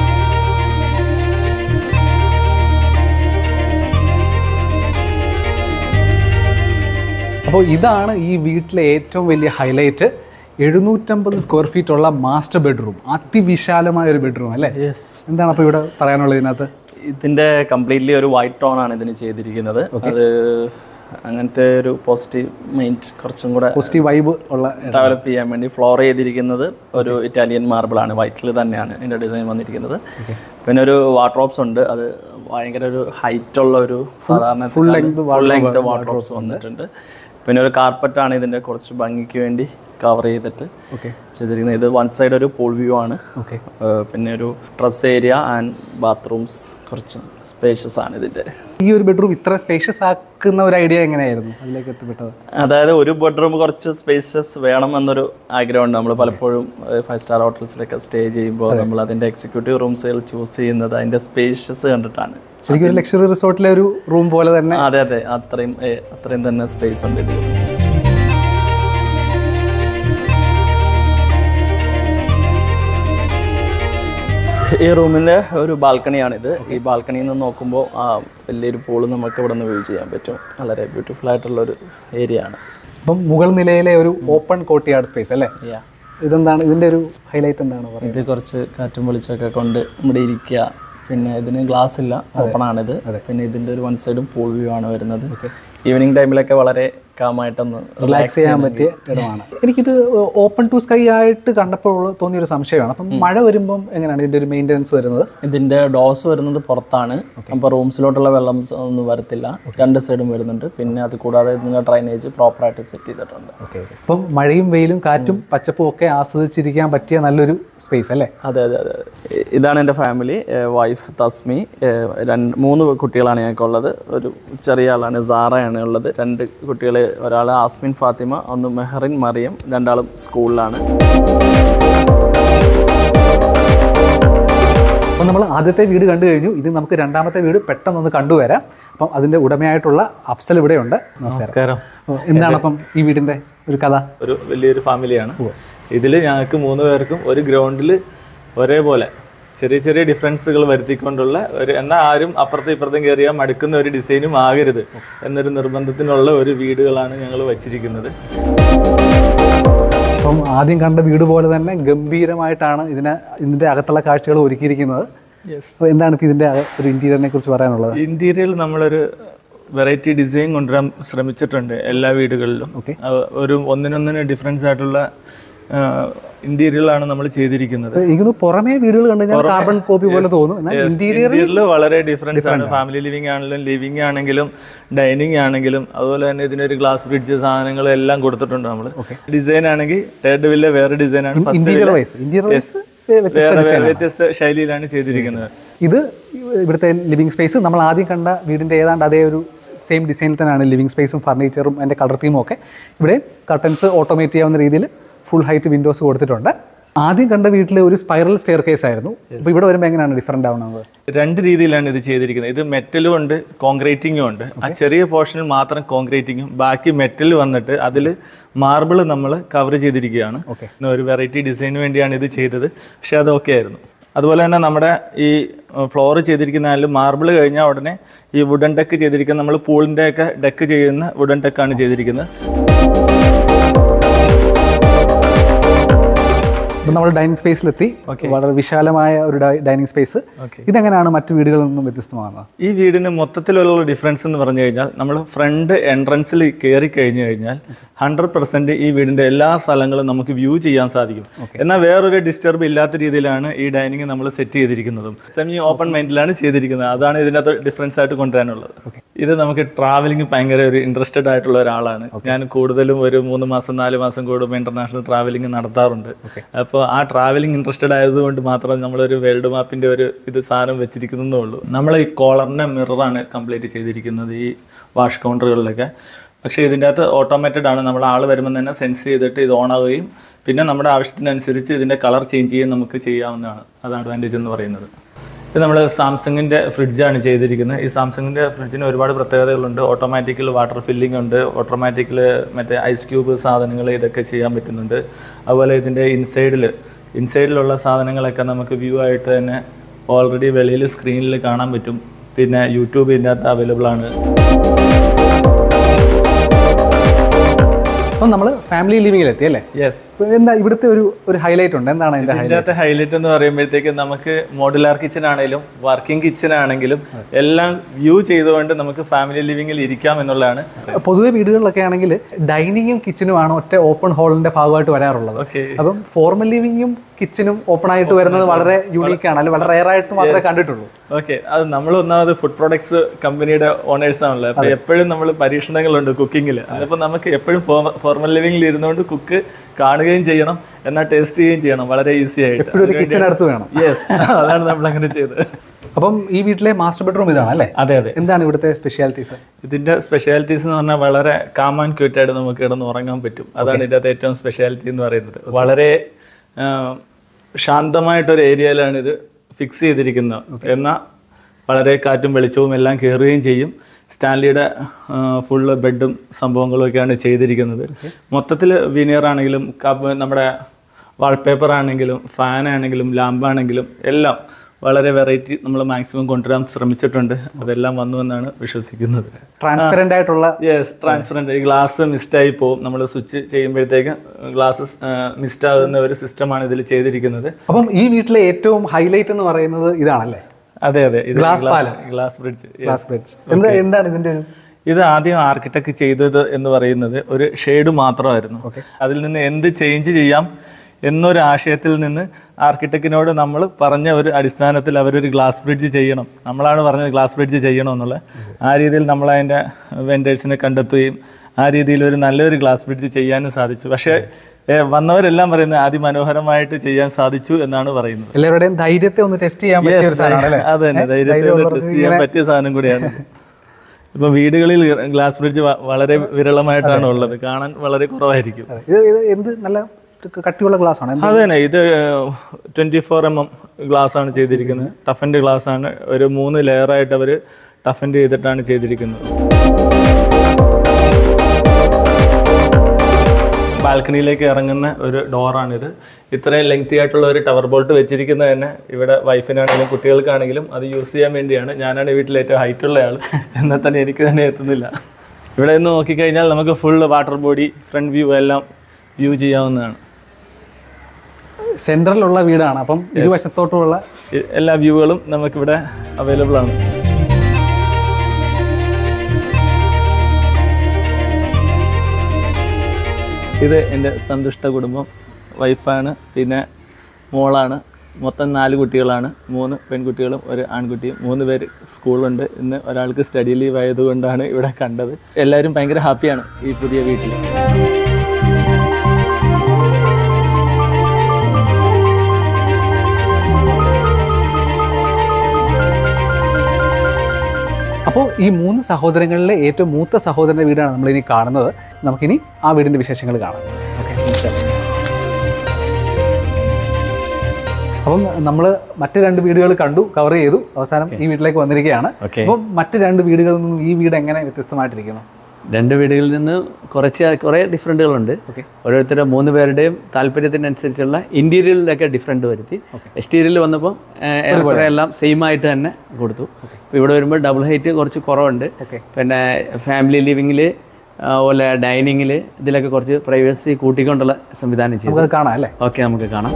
അപ്പോൾ ഇതാണ് ഈ വീട്ടിലെ ഏറ്റവും വലിയ ഹൈലൈറ്റ് എഴുന്നൂറ്റമ്പത് സ്ക്വയർ ഫീറ്റ് ഉള്ള മാസ്റ്റർ ബെഡ്റൂം അതിവിശാലമായ ഒരു ബെഡ്റൂം അല്ലേ യെസ് എന്താണ് അപ്പോൾ ഇവിടെ പറയാനുള്ളത് ഇതിനകത്ത് ഇതിന്റെ കംപ്ലീറ്റ്ലി ഒരു വൈറ്റ് ടോൺ ആണ് ഇതിന് ചെയ്തിരിക്കുന്നത് അത് അങ്ങനത്തെ ഒരു പോസിറ്റീവ് മൈൻഡ് കുറച്ചും കൂടെ പോസിറ്റീവ് വൈബ് ഉള്ള ഡെവലപ്പ് ചെയ്യാൻ വേണ്ടി ഫ്ലോർ ചെയ്തിരിക്കുന്നത് ഒരു ഇറ്റാലിയൻ മാർബിൾ ആണ് വൈറ്റിൽ തന്നെയാണ് ഇതിന്റെ ഡിസൈൻ വന്നിരിക്കുന്നത് പിന്നെ ഒരു വാട്ടറോപ്സ് ഉണ്ട് അത് ഭയങ്കര ഒരു ഹൈറ്റ് ഉള്ള ഒരു സാധാരണ ഫുൾ length ലെങ്ത് വാട്ടറോപ്സ് വന്നിട്ടുണ്ട് പിന്നെ ഒരു carpet ആണ് ഇതിന്റെ കുറച്ച് ഭംഗിക്ക് വേണ്ടി കവർ ചെയ്തിട്ട് ഓക്കെ ചെയ്തിരിക്കുന്നത് ഇത് വൺ സൈഡ് ഒരു പൂൾ വ്യൂ ആണ് ഓക്കെ ഏഹ് പിന്നെ ഒരു ഡ്രസ് ഏരിയ ആൻഡ് ബാത്റൂംസ് കുറച്ച് സ്പേഷ്യസ് ആണ് ഇതിന്റെ ഈ ഒരു ബെഡ്റൂം ഇത്ര സ്പേഷ്യസ് ആക്കുന്ന ഒരു ഐഡിയ എങ്ങനെയായിരുന്നു അതിലേക്ക് എത്തിപ്പെട്ടത് അതായത് ഒരു ബെഡ്റൂം കുറച്ച് സ്പേസസ് വേണം എന്നൊരു ആഗ്രഹമുണ്ട് നമ്മൾ പലപ്പോഴും ഫൈവ് സ്റ്റാർ ഹോട്ടൽസിലൊക്കെ സ്റ്റേ ചെയ്യുമ്പോൾ നമ്മൾ അതിൻ്റെ എക്സിക്യൂട്ടീവ് റൂംസുകൾ ചൂസ് ചെയ്യുന്നത് അതിൻ്റെ സ്പേഷ്യസ് കണ്ടിട്ടാണ് ശരിക്കും ഒരു ലക്ഷറി റിസോർട്ടിലെ ഒരു റൂം പോലെ തന്നെ അതെ അതെ അത്രയും ഏ, അത്രയും തന്നെ സ്പേസ് ഉണ്ട് ഇതിൽ ഈ റൂമിൻ്റെ ഒരു ബാൽക്കണിയാണിത് ഈ ബാൽക്കണിയിൽ നിന്ന് നോക്കുമ്പോൾ ആ വലിയൊരു പൂള് നമുക്ക് ഇവിടെ നിന്ന് വ്യൂ ചെയ്യാൻ പറ്റും വളരെ ബ്യൂട്ടിഫുൾ ആയിട്ടുള്ള ഒരു ഏരിയ ആണ് അപ്പം മുകൾ നിലയിലെ ഒരു ഓപ്പൺ കോട്ടിയാർഡ് സ്പേസ് അല്ലേ ഇതെന്താണ് ഇതിന്റെ ഒരു ഹൈലൈറ്റ് എന്താണ് പറയുന്നത് ഇത് കുറച്ച് കാറ്റും വെളിച്ചമൊക്കെ കൊണ്ട് ഇവിടെ ഇരിക്കുക പിന്നെ ഇതിന് ഗ്ലാസ് ഇല്ല ഓപ്പൺ ആണിത് പിന്നെ ഇതിന്റെ ഒരു വൺ സൈഡും പൂൾ വ്യൂ ആണ് വരുന്നത് ഈവനിങ് ടൈമിലൊക്കെ വളരെ കാമായിട്ടൊന്ന് റിലാക്സ് ചെയ്യാൻ പറ്റിയ ഇടമാണ് എനിക്കിത് ഓപ്പൺ ടു സ്കൈ ആയിട്ട് കണ്ടപ്പോൾ തോന്നിയ ഒരു സംശയമാണ് അപ്പം മഴ വരുമ്പം എങ്ങനെയാണ് ഇതിന്റെ ഒരു മെയിൻ്റെനൻസ് വരുന്നത് ഇതിന്റെ ഡോസ് വരുന്നത് പുറത്താണ് അപ്പോൾ റൂംസിലോട്ടുള്ള വെള്ളം സ- ഒന്നും വരത്തില്ല രണ്ട് സൈഡും വരുന്നുണ്ട് പിന്നെ അത് കൂടാതെ ഇതിന്റെ ഡ്രൈനേജ് പ്രോപ്പറായിട്ട് സെറ്റ് ചെയ്തിട്ടുണ്ട് ഓക്കെ അപ്പം മഴയും വെയിലും കാറ്റും പച്ചപ്പും ഒക്കെ ആസ്വദിച്ചിരിക്കാൻ പറ്റിയ നല്ലൊരു സ്പേസ് അല്ലേ അതെ അതെ അതെ ഇ- ഇതാണ് എൻ്റെ ഫാമിലി വൈഫ് തസ്മി ഏഹ് രണ്ട് മൂന്ന് കുട്ടികളാണ് ഞങ്ങൾക്കുള്ളത് ഒരു ചെറിയ ആളാണ് സാറയാണ് ഉള്ളത് രണ്ട് കുട്ടികൾ ഒരാൾ ആസ്മിൻ ഫാത്തിമ ഒന്ന് മെഹറിൻ മറിയം രണ്ടാളും സ്കൂളിലാണ് അപ്പം നമ്മൾ ആദ്യത്തെ വീട് കണ്ടു കഴിഞ്ഞു ഇനി നമുക്ക് രണ്ടാമത്തെ വീട് പെട്ടെന്നൊന്ന് കണ്ടുവരാം അപ്പം അതിന്റെ ഉടമയായിട്ടുള്ള അഫ്സൽ ഇവിടെയുണ്ട് നമസ്കാരം നമസ്കാരം അപ്പോൾ എന്താണ് അപ്പം ഈ വീടിന്റെ ഒരു കഥ ഒരു വലിയൊരു ഫാമിലിയാണ് ഇതിൽ ഞങ്ങൾക്ക് മൂന്ന് പേർക്കും ഒരു ഗ്രൗണ്ടിൽ ഒരേപോലെ ചെറിയ ചെറിയ ഡിഫറൻസുകൾ വരുത്തിക്കൊണ്ടുള്ള ഒരു എന്നാൽ ആരും അപ്പുറത്തും ഇപ്പുറത്തും കയറിയാൽ മടുക്കുന്ന ഒരു ഡിസൈനും ആകരുത് എന്നൊരു നിർബന്ധത്തിനുള്ള ഒരു വീടുകളാണ് ഞങ്ങൾ വച്ചിരിക്കുന്നത് അപ്പം ആദ്യം കണ്ട വീട് പോലെ തന്നെ ഗംഭീരമായിട്ടാണ് ഇതിനെ ഇതിന്റെ അകത്തുള്ള കാഴ്ചകൾ ഒരുക്കിയിരിക്കുന്നത് അപ്പോൾ എന്താണ് ഇപ്പം ഇതിന്റെ അക- ഒരു ഇന്റീരിയറിനെ കുറിച്ച് പറയാനുള്ളത് ഇന്റീരിയൽ നമ്മളൊരു വെറൈറ്റി ഡിസൈൻ കൊണ്ടുവരാൻ ശ്രമിച്ചിട്ടുണ്ട് എല്ലാ വീടുകളിലും അഹ് ഒരു ഒന്നിനൊന്നിന് ഡിഫറൻസ് ആയിട്ടുള്ള ഇന്റീരിയലാണ് നമ്മൾ ചെയ്തിരിക്കുന്നത് എനിക്ക് പുറമേ വീടുകൾ കണ്ടു കഴിഞ്ഞാൽ കാർബൺ കോപ്പി പോലെ തോന്നും എന്നാൽ ഇന്റീരിയർ ഇന്റീരിയറിൽ വളരെ ഡിഫറൻസ് ആണ് ഫാമിലി ലിവിംഗ് ആണെങ്കിലും ലിവിംഗ് ആണെങ്കിലും ഡൈനിങ് ആണെങ്കിലും അതുപോലെ തന്നെ ഇതിനൊരു ഗ്ലാസ് ബ്രിഡ്ജ് സാധനങ്ങൾ എല്ലാം കൊടുത്തിട്ടുണ്ട് നമ്മൾ ഡിസൈൻ ആണെങ്കിൽ തേർഡ് വില്ല വേറെ ഡിസൈൻ ആണ് first interior wise interior wise വേറെ വേറെ വ്യത്യസ്ത ശൈലിയിലാണ് ചെയ്തിരിക്കുന്നത് ഇത് ഇവിടുത്തെ ലിവിങ് സ്പേസ് നമ്മൾ ആദ്യം കണ്ട വീടിൻ്റെ ഏതാണ്ട് അതേ ഒരു സെയിം ഡിസൈനിൽ തന്നെയാണ് ലിവിങ് സ്പേസും ഫർണിച്ചറും അതിൻ്റെ കളർ തീമും ഒക്കെ ഇവിടെ കർട്ടൻസ് ഓട്ടോമേറ്റ് ചെയ്യാവുന്ന രീതിയിൽ ഫുൾ ഹൈറ്റ് വിൻഡോസ് കൊടുത്തിട്ടുണ്ട് ആദ്യം കണ്ട വീട്ടിൽ ഒരു സ്പൈറൽ സ്റ്റെയർ കേസ് ആയിരുന്നു അപ്പോൾ ഇവിടെ വരുമ്പോൾ എങ്ങനെയാണ് ഡിഫറെൻ്റ് ആവുന്നത് രണ്ട് രീതിയിലാണ് ഇത് ചെയ്തിരിക്കുന്നത് ഇത് മെറ്റലും ഉണ്ട് കോൺക്രീറ്റിങ്ങും ഉണ്ട് ആ ചെറിയ പോർഷനിൽ മാത്രം കോൺക്രീറ്റിങ്ങും ബാക്കി മെറ്റൽ വന്നിട്ട് അതിൽ മാർബിൾ നമ്മൾ കവർ ചെയ്തിരിക്കുകയാണ് Okay. ഇന്ന് ഒരു വെറൈറ്റി ഡിസൈന് വേണ്ടിയാണ് ഇത് ചെയ്തത് പക്ഷെ അത് ഓക്കെ ആയിരുന്നു അതുപോലെ തന്നെ നമ്മുടെ ഈ ഫ്ലോർ ചെയ്തിരിക്കുന്ന ആയാലും മാർബിൾ കഴിഞ്ഞാൽ ഉടനെ ഈ വുഡൻ ഡെക്ക് ചെയ്തിരിക്കുന്ന നമ്മൾ പൂളിൻ്റെ ഒക്കെ ഡെക്ക് ചെയ്യുന്ന വുഡൻ ഡെക്കാണ് ചെയ്തിരിക്കുന്നത് ഇപ്പം നമ്മൾ ഡൈനിങ് സ്പേസിലെത്തി വളരെ വിശാലമായ ഒരു ഡൈനിങ് സ്പേസ് ഇതെങ്ങനെയാണ് മറ്റു വീടുകളിൽ നിന്നും വ്യത്യസ്തമാകുന്നത് ഈ വീടിന് മൊത്തത്തിലുള്ള ഡിഫറൻസ് എന്ന് പറഞ്ഞു കഴിഞ്ഞാൽ നമ്മൾ ഫ്രണ്ട് എൻട്രൻസിൽ കയറി കഴിഞ്ഞു കഴിഞ്ഞാൽ ഹൺഡ്രഡ് പെർസെന്റ് ഈ വീടിന്റെ എല്ലാ സ്ഥലങ്ങളും നമുക്ക് വ്യൂ ചെയ്യാൻ സാധിക്കും എന്നാൽ വേറൊരു ഡിസ്റ്റർബ് ഇല്ലാത്ത രീതിയിലാണ് ഈ ഡൈനിങ് നമ്മൾ സെറ്റ് ചെയ്തിരിക്കുന്നതും സെമി ഓപ്പൺ മൈൻഡിലാണ് ചെയ്തിരിക്കുന്നത് അതാണ് ഇതിനകത്ത് ഡിഫറൻസ് ആയിട്ട് കൊണ്ടുവരാനുള്ളത് ഓക്കെ ഇത് നമുക്ക് ട്രാവലിംഗ് ഭയങ്കര ഒരു ഇൻട്രസ്റ്റഡ് ആയിട്ടുള്ള ഒരാളാണ് ഞാൻ കൂടുതലും ഒരു മൂന്ന് മാസം നാല് മാസം കൂടുമ്പോൾ ഇന്റർനാഷണൽ ട്രാവലിംഗ് നടത്താറുണ്ട് അപ്പോൾ ആ ട്രാവലിംഗ് ഇൻട്രസ്റ്റഡ് ആയതുകൊണ്ട് മാത്രം നമ്മളൊരു വേൾഡ് മാപ്പിന്റെ ഒരു ഇത് സാധനം വെച്ചിരിക്കുന്നേ ഉള്ളൂ നമ്മൾ ഈ കോളറിന്റെ മിററാണ് കംപ്ലീറ്റ് ചെയ്തിരിക്കുന്നത് ഈ വാഷ് കൗണ്ടറുകളിലൊക്കെ പക്ഷേ ഇതിൻ്റെ അകത്ത് ഓട്ടോമേറ്റഡ് ആണ് നമ്മൾ ആൾ വരുമ്പോൾ തന്നെ സെൻസ് ചെയ്തിട്ട് ഇത് ഓൺ ആവുകയും പിന്നെ നമ്മുടെ ആവശ്യത്തിനനുസരിച്ച് ഇതിൻ്റെ കളർ ചേഞ്ച് ചെയ്യാൻ നമുക്ക് ചെയ്യാവുന്നതാണ് അത് അഡ്വാൻറ്റേജ് എന്ന് പറയുന്നത് ഇത് നമ്മൾ സാംസങ്ങിൻ്റെ ഫ്രിഡ്ജാണ് ചെയ്തിരിക്കുന്നത് ഈ സാംസങ്ങിൻ്റെ ഫ്രിഡ്ജിന് ഒരുപാട് പ്രത്യേകതകളുണ്ട് ഓട്ടോമാറ്റിക്കൽ വാട്ടർ ഫില്ലിംഗ് ഉണ്ട് ഓട്ടോമാറ്റിക്കൽ മറ്റേ ഐസ് ക്യൂബ് സാധനങ്ങൾ ഇതൊക്കെ ചെയ്യാൻ പറ്റുന്നുണ്ട് അതുപോലെ ഇതിൻ്റെ ഇൻസൈഡിൽ ഇൻസൈഡിലുള്ള സാധനങ്ങളൊക്കെ നമുക്ക് വ്യൂ ആയിട്ട് തന്നെ ഓൾറെഡി വെളിയിൽ സ്ക്രീനിൽ കാണാൻ പറ്റും പിന്നെ യൂട്യൂബ് ഇതിൻ്റെ അകത്ത് അവൈലബിൾ ആണ് അപ്പം നമ്മൾ ഫാമിലി ലിവിങ്ങിൽ എത്തി അല്ലേ യെസ് ഇപ്പൊ എന്താ ഇവിടുത്തെ ഒരു ഒരു ഹൈലൈറ്റ് ഉണ്ട് എന്താണ് അതിന്റെ ഇതിൻ്റെ അകത്ത് ഹൈലൈറ്റ് എന്ന് പറയുമ്പോഴത്തേക്ക് നമുക്ക് മോഡുലാർ കിച്ചൺ ആണെങ്കിലും വർക്കിംഗ് കിച്ചൺ ആണെങ്കിലും എല്ലാം വ്യൂ ചെയ്തുകൊണ്ട് നമുക്ക് ഫാമിലി ലിവിങ്ങിൽ ഇരിക്കാം എന്നുള്ളതാണ് പൊതുവെ വീടുകളിലൊക്കെ ആണെങ്കിൽ ഡൈനിങ്ങും കിച്ചണുമാണ് ഒറ്റ ഓപ്പൺ ഹോളിന്റെ ഭാഗമായിട്ട് വരാറുള്ളത് ഓക്കെ അപ്പം ഫോർമൽ ലിവിങ്ങും കിച്ചണും ഓപ്പൺ ആയിട്ട് വരുന്നത് വളരെ യൂണീക്ക് ആണ് അല്ലെങ്കിൽ വളരെ റയർ ആയിട്ട് മാത്രമേ കണ്ടിട്ടുള്ളൂ ഓക്കെ അത് നമ്മൾ ഒന്നാമത് ഫുഡ് പ്രൊഡക്ട്സ് കമ്പനിയുടെ ഓണേഴ്സ് ആണല്ലോ അപ്പൊ എപ്പോഴും നമ്മൾ പരീക്ഷണങ്ങളുണ്ട് കുക്കിങ്ങിൽ അതിപ്പോ നമുക്ക് എപ്പോഴും ഫോർമൽ ലിവിങ്ങിൽ ഇരുന്നുകൊണ്ട് കുക്ക് കാണുകയും ചെയ്യണം എന്നാൽ ടേസ്റ്റ് ചെയ്യുകയും ചെയ്യണം വളരെ ഈസി ആയിട്ട് എപ്പോഴും ഒരു കിച്ചൺ അടുത്ത് വേണം യെസ് അതാണ് നമ്മൾ അങ്ങനെ ചെയ്തത് അപ്പം ഈ വീട്ടിലെ മാസ്റ്റർ ബെഡ്റൂം ഇതാണ് അല്ലേ അതെ അതെ എന്താണ് ഇവിടുത്തെ സ്പെഷ്യാലിറ്റീസ് ഇതിന്റെ സ്പെഷ്യാലിറ്റീസ് എന്ന് പറഞ്ഞാൽ വളരെ കാം ആൻഡ് ക്യൂറ്റ് ആയിട്ട് നമുക്ക് കിടന്ന് ഉറങ്ങാൻ പറ്റും അതാണ് ഇതിന്റെ അകത്ത് ഏറ്റവും സ്പെഷ്യാലിറ്റി എന്ന് പറയുന്നത് വളരെ ആ, ശാന്തമായിട്ടൊരു ഏരിയയിലാണ് ഇത് ഫിക്സ് ചെയ്തിരിക്കുന്നത് എന്നാൽ വളരെ കാറ്റും വെളിച്ചവും എല്ലാം കയറുകയും ചെയ്യും സ്റ്റാൻലിയുടെ ഫുള്ള് ബെഡും സംഭവങ്ങളും ഒക്കെയാണ് ചെയ്തിരിക്കുന്നത് മൊത്തത്തിൽ വിനിയർ ആണെങ്കിലും കബ് നമ്മുടെ വാൾപേപ്പർ ആണെങ്കിലും ഫാൻ ആണെങ്കിലും ലാമ്പാണെങ്കിലും എല്ലാം വളരെ വെറൈറ്റി നമ്മൾ മാക്സിമം കൊണ്ടുവരാൻ ശ്രമിച്ചിട്ടുണ്ട് അതെല്ലാം വന്നു എന്നാണ് വിശ്വസിക്കുന്നത് ട്രാൻസ്പെറന്റ് ആയിട്ടുള്ള യെസ് ട്രാൻസ്പെറൻറ്റ് ഈ ഗ്ലാസ് മിസ്റ്റായി പോകും നമ്മൾ സ്വിച്ച് ചെയ്യുമ്പോഴത്തേക്ക് ഗ്ലാസ് മിസ്റ്റ് ആകുന്ന ഒരു സിസ്റ്റമാണ് ഇതിൽ ചെയ്തിരിക്കുന്നത് അപ്പം ഈ വീട്ടിലെ ഏറ്റവും ഹൈലൈറ്റ് എന്ന് പറയുന്നത് ഇതാണല്ലേ അതെ അതെ ഇത് ഗ്ലാസ് പാലം. ഗ്ലാസ് ബ്രിഡ്ജ് ഗ്ലാസ് ബ്രിഡ്ജ് എന്താ എന്താണ് ഇതിന്റെ ഒരു ഇത് ആദ്യം ആർക്കിടെക്ട് ചെയ്തത് എന്ന് പറയുന്നത് ഒരു ഷെയ്ഡ് മാത്രമായിരുന്നു അതിൽ നിന്ന് എന്ത് ചേഞ്ച് ചെയ്യാം എന്നൊരു ആശയത്തിൽ നിന്ന് ആർക്കിടെക്റ്റിനോട് നമ്മൾ പറഞ്ഞ ഒരു അടിസ്ഥാനത്തിൽ അവരൊരു ഗ്ലാസ് ബ്രിഡ്ജ് ചെയ്യണം നമ്മളാണ് പറഞ്ഞത് ഗ്ലാസ് ബ്രിഡ്ജ് ചെയ്യണം എന്നുള്ള ആ രീതിയിൽ നമ്മൾ അതിൻ്റെ വെൻഡേഴ്സിനെ കണ്ടെത്തുകയും ആ രീതിയിൽ ഒരു നല്ലൊരു ഗ്ലാസ് ബ്രിഡ്ജ് ചെയ്യാനും സാധിച്ചു പക്ഷേ ഏ, വന്നവരെല്ലാം പറയുന്നത് അതിമനോഹരമായിട്ട് ചെയ്യാൻ സാധിച്ചു എന്നാണ് പറയുന്നത് എല്ലാവരുടെയും ധൈര്യത്തെ ഒന്ന് ടെസ്റ്റ് ചെയ്യാൻ പറ്റിയ ഒരു സാധനമാണ് അല്ലേ അത് തന്നെ ധൈര്യത്തെ ടെസ്റ്റ് ചെയ്യാൻ പറ്റിയ സാധനം കൂടിയാണ് ഇപ്പൊ വീടുകളിൽ ഗ്ലാസ് ബ്രിഡ്ജ് വ- വളരെ വിരളമായിട്ടാണ് ഉള്ളത് കാണാൻ വളരെ കുറവായിരിക്കും ഇത് ഇത് എന്ത് നല്ല കട്ടിയുള്ള ഗ്ലാസ് ആണ് എന്ത് അത് തന്നെ ഇത് ട്വന്റി ഫോർ എം എം ഗ്ലാസ് ആണ് ചെയ്തിരിക്കുന്നത് ടഫൻഡ് ഗ്ലാസ് ആണ് ഒരു മൂന്ന് ലെയർ ആയിട്ട് അവർ ടഫൻഡ് ചെയ്തിട്ടാണ് ചെയ്തിരിക്കുന്നത് ബാൽക്കണിയിലേക്ക് ഇറങ്ങുന്ന ഒരു ഡോറാണിത് ഇത്രയും ലെങ്തി ആയിട്ടുള്ള ഒരു ടവർ ബോൾട്ട് വെച്ചിരിക്കുന്നത് തന്നെ ഇവിടെ വൈഫിനാണെങ്കിലും കുട്ടികൾക്കാണെങ്കിലും അത് യൂസ് ചെയ്യാൻ വേണ്ടിയാണ് ഞാനാണ് വീട്ടിൽ ഏറ്റവും ഹൈറ്റ് ഉള്ള ആൾ എന്നാൽ തന്നെ എനിക്ക് തന്നെ എത്തുന്നില്ല ഇവിടെ നിന്ന് നോക്കിക്കഴിഞ്ഞാൽ നമുക്ക് full water body front view എല്ലാം വ്യൂ ചെയ്യാവുന്നതാണ് സെൻട്രലുള്ള വീടാണ് അപ്പം ഇരുവശത്തോട്ടുമുള്ള ഇ- എല്ലാ വ്യൂകളും നമുക്കിവിടെ അവൈലബിൾ ആണ് ഇത് എൻ്റെ സന്തുഷ്ട കുടുംബം വൈഫാണ് പിന്നെ മോളാണ് മൊത്തം നാല് കുട്ടികളാണ് മൂന്ന് പെൺകുട്ടികളും ഒരു ആൺകുട്ടിയും മൂന്ന് പേര് സ്കൂളുണ്ട് ഇന്ന് ഒരാൾക്ക് സ്റ്റഡി ലീവ് ആയതുകൊണ്ടാണ് ഇവിടെ കണ്ടത് എല്ലാവരും ഭയങ്കര ഹാപ്പിയാണ് ഈ പുതിയ വീട്ടിൽ അപ്പോൾ ഈ മൂന്ന് സഹോദരങ്ങളിലെ ഏറ്റവും മൂത്ത സഹോദരൻ്റെ വീടാണ് നമ്മളിനി കാണുന്നത് നമുക്കിനി ആ വീടിൻ്റെ വിശേഷങ്ങൾ കാണാം ഓക്കെ അപ്പം നമ്മൾ മറ്റ് രണ്ട് വീടുകൾ കണ്ടു കവർ ചെയ്തു അവസാനം ഈ വീട്ടിലേക്ക് വന്നിരിക്കുകയാണ് ഓക്കെ അപ്പം മറ്റ് രണ്ട് വീടുകളിൽ നിന്നും ഈ വീട് എങ്ങനെ വ്യത്യസ്തമായിട്ടിരിക്കുന്നു രണ്ട് വീടുകളിൽ നിന്ന് കുറച്ച് കുറേ ഡിഫറൻറ്റുകളുണ്ട് ഓക്കെ ഓരോരുത്തരുടെ മൂന്ന് പേരുടെയും താല്പര്യത്തിനനുസരിച്ചുള്ള ഇൻറ്റീരിയറിലൊക്കെ ഡിഫറൻറ്റ് വരുത്തി എക്സ്റ്റീരിയറിൽ വന്നപ്പോൾ ഏറെക്കുറെ എല്ലാം സെയിം ആയിട്ട് തന്നെ കൊടുത്തു ഇപ്പോൾ ഇവിടെ വരുമ്പോൾ ഡബിൾ ഹൈറ്റ് കുറച്ച് കുറവുണ്ട് ഓക്കെ പിന്നെ ഫാമിലി ലിവിങ്ങിൽ അതുപോലെ ഡൈനിങ്ങിൽ ഇതിലൊക്കെ കുറച്ച് പ്രൈവസി കൂട്ടിക്കൊണ്ടുള്ള സംവിധാനം ചെയ്തു നമുക്കത് കാണാം അല്ലേ ഓക്കെ നമുക്ക് കാണാം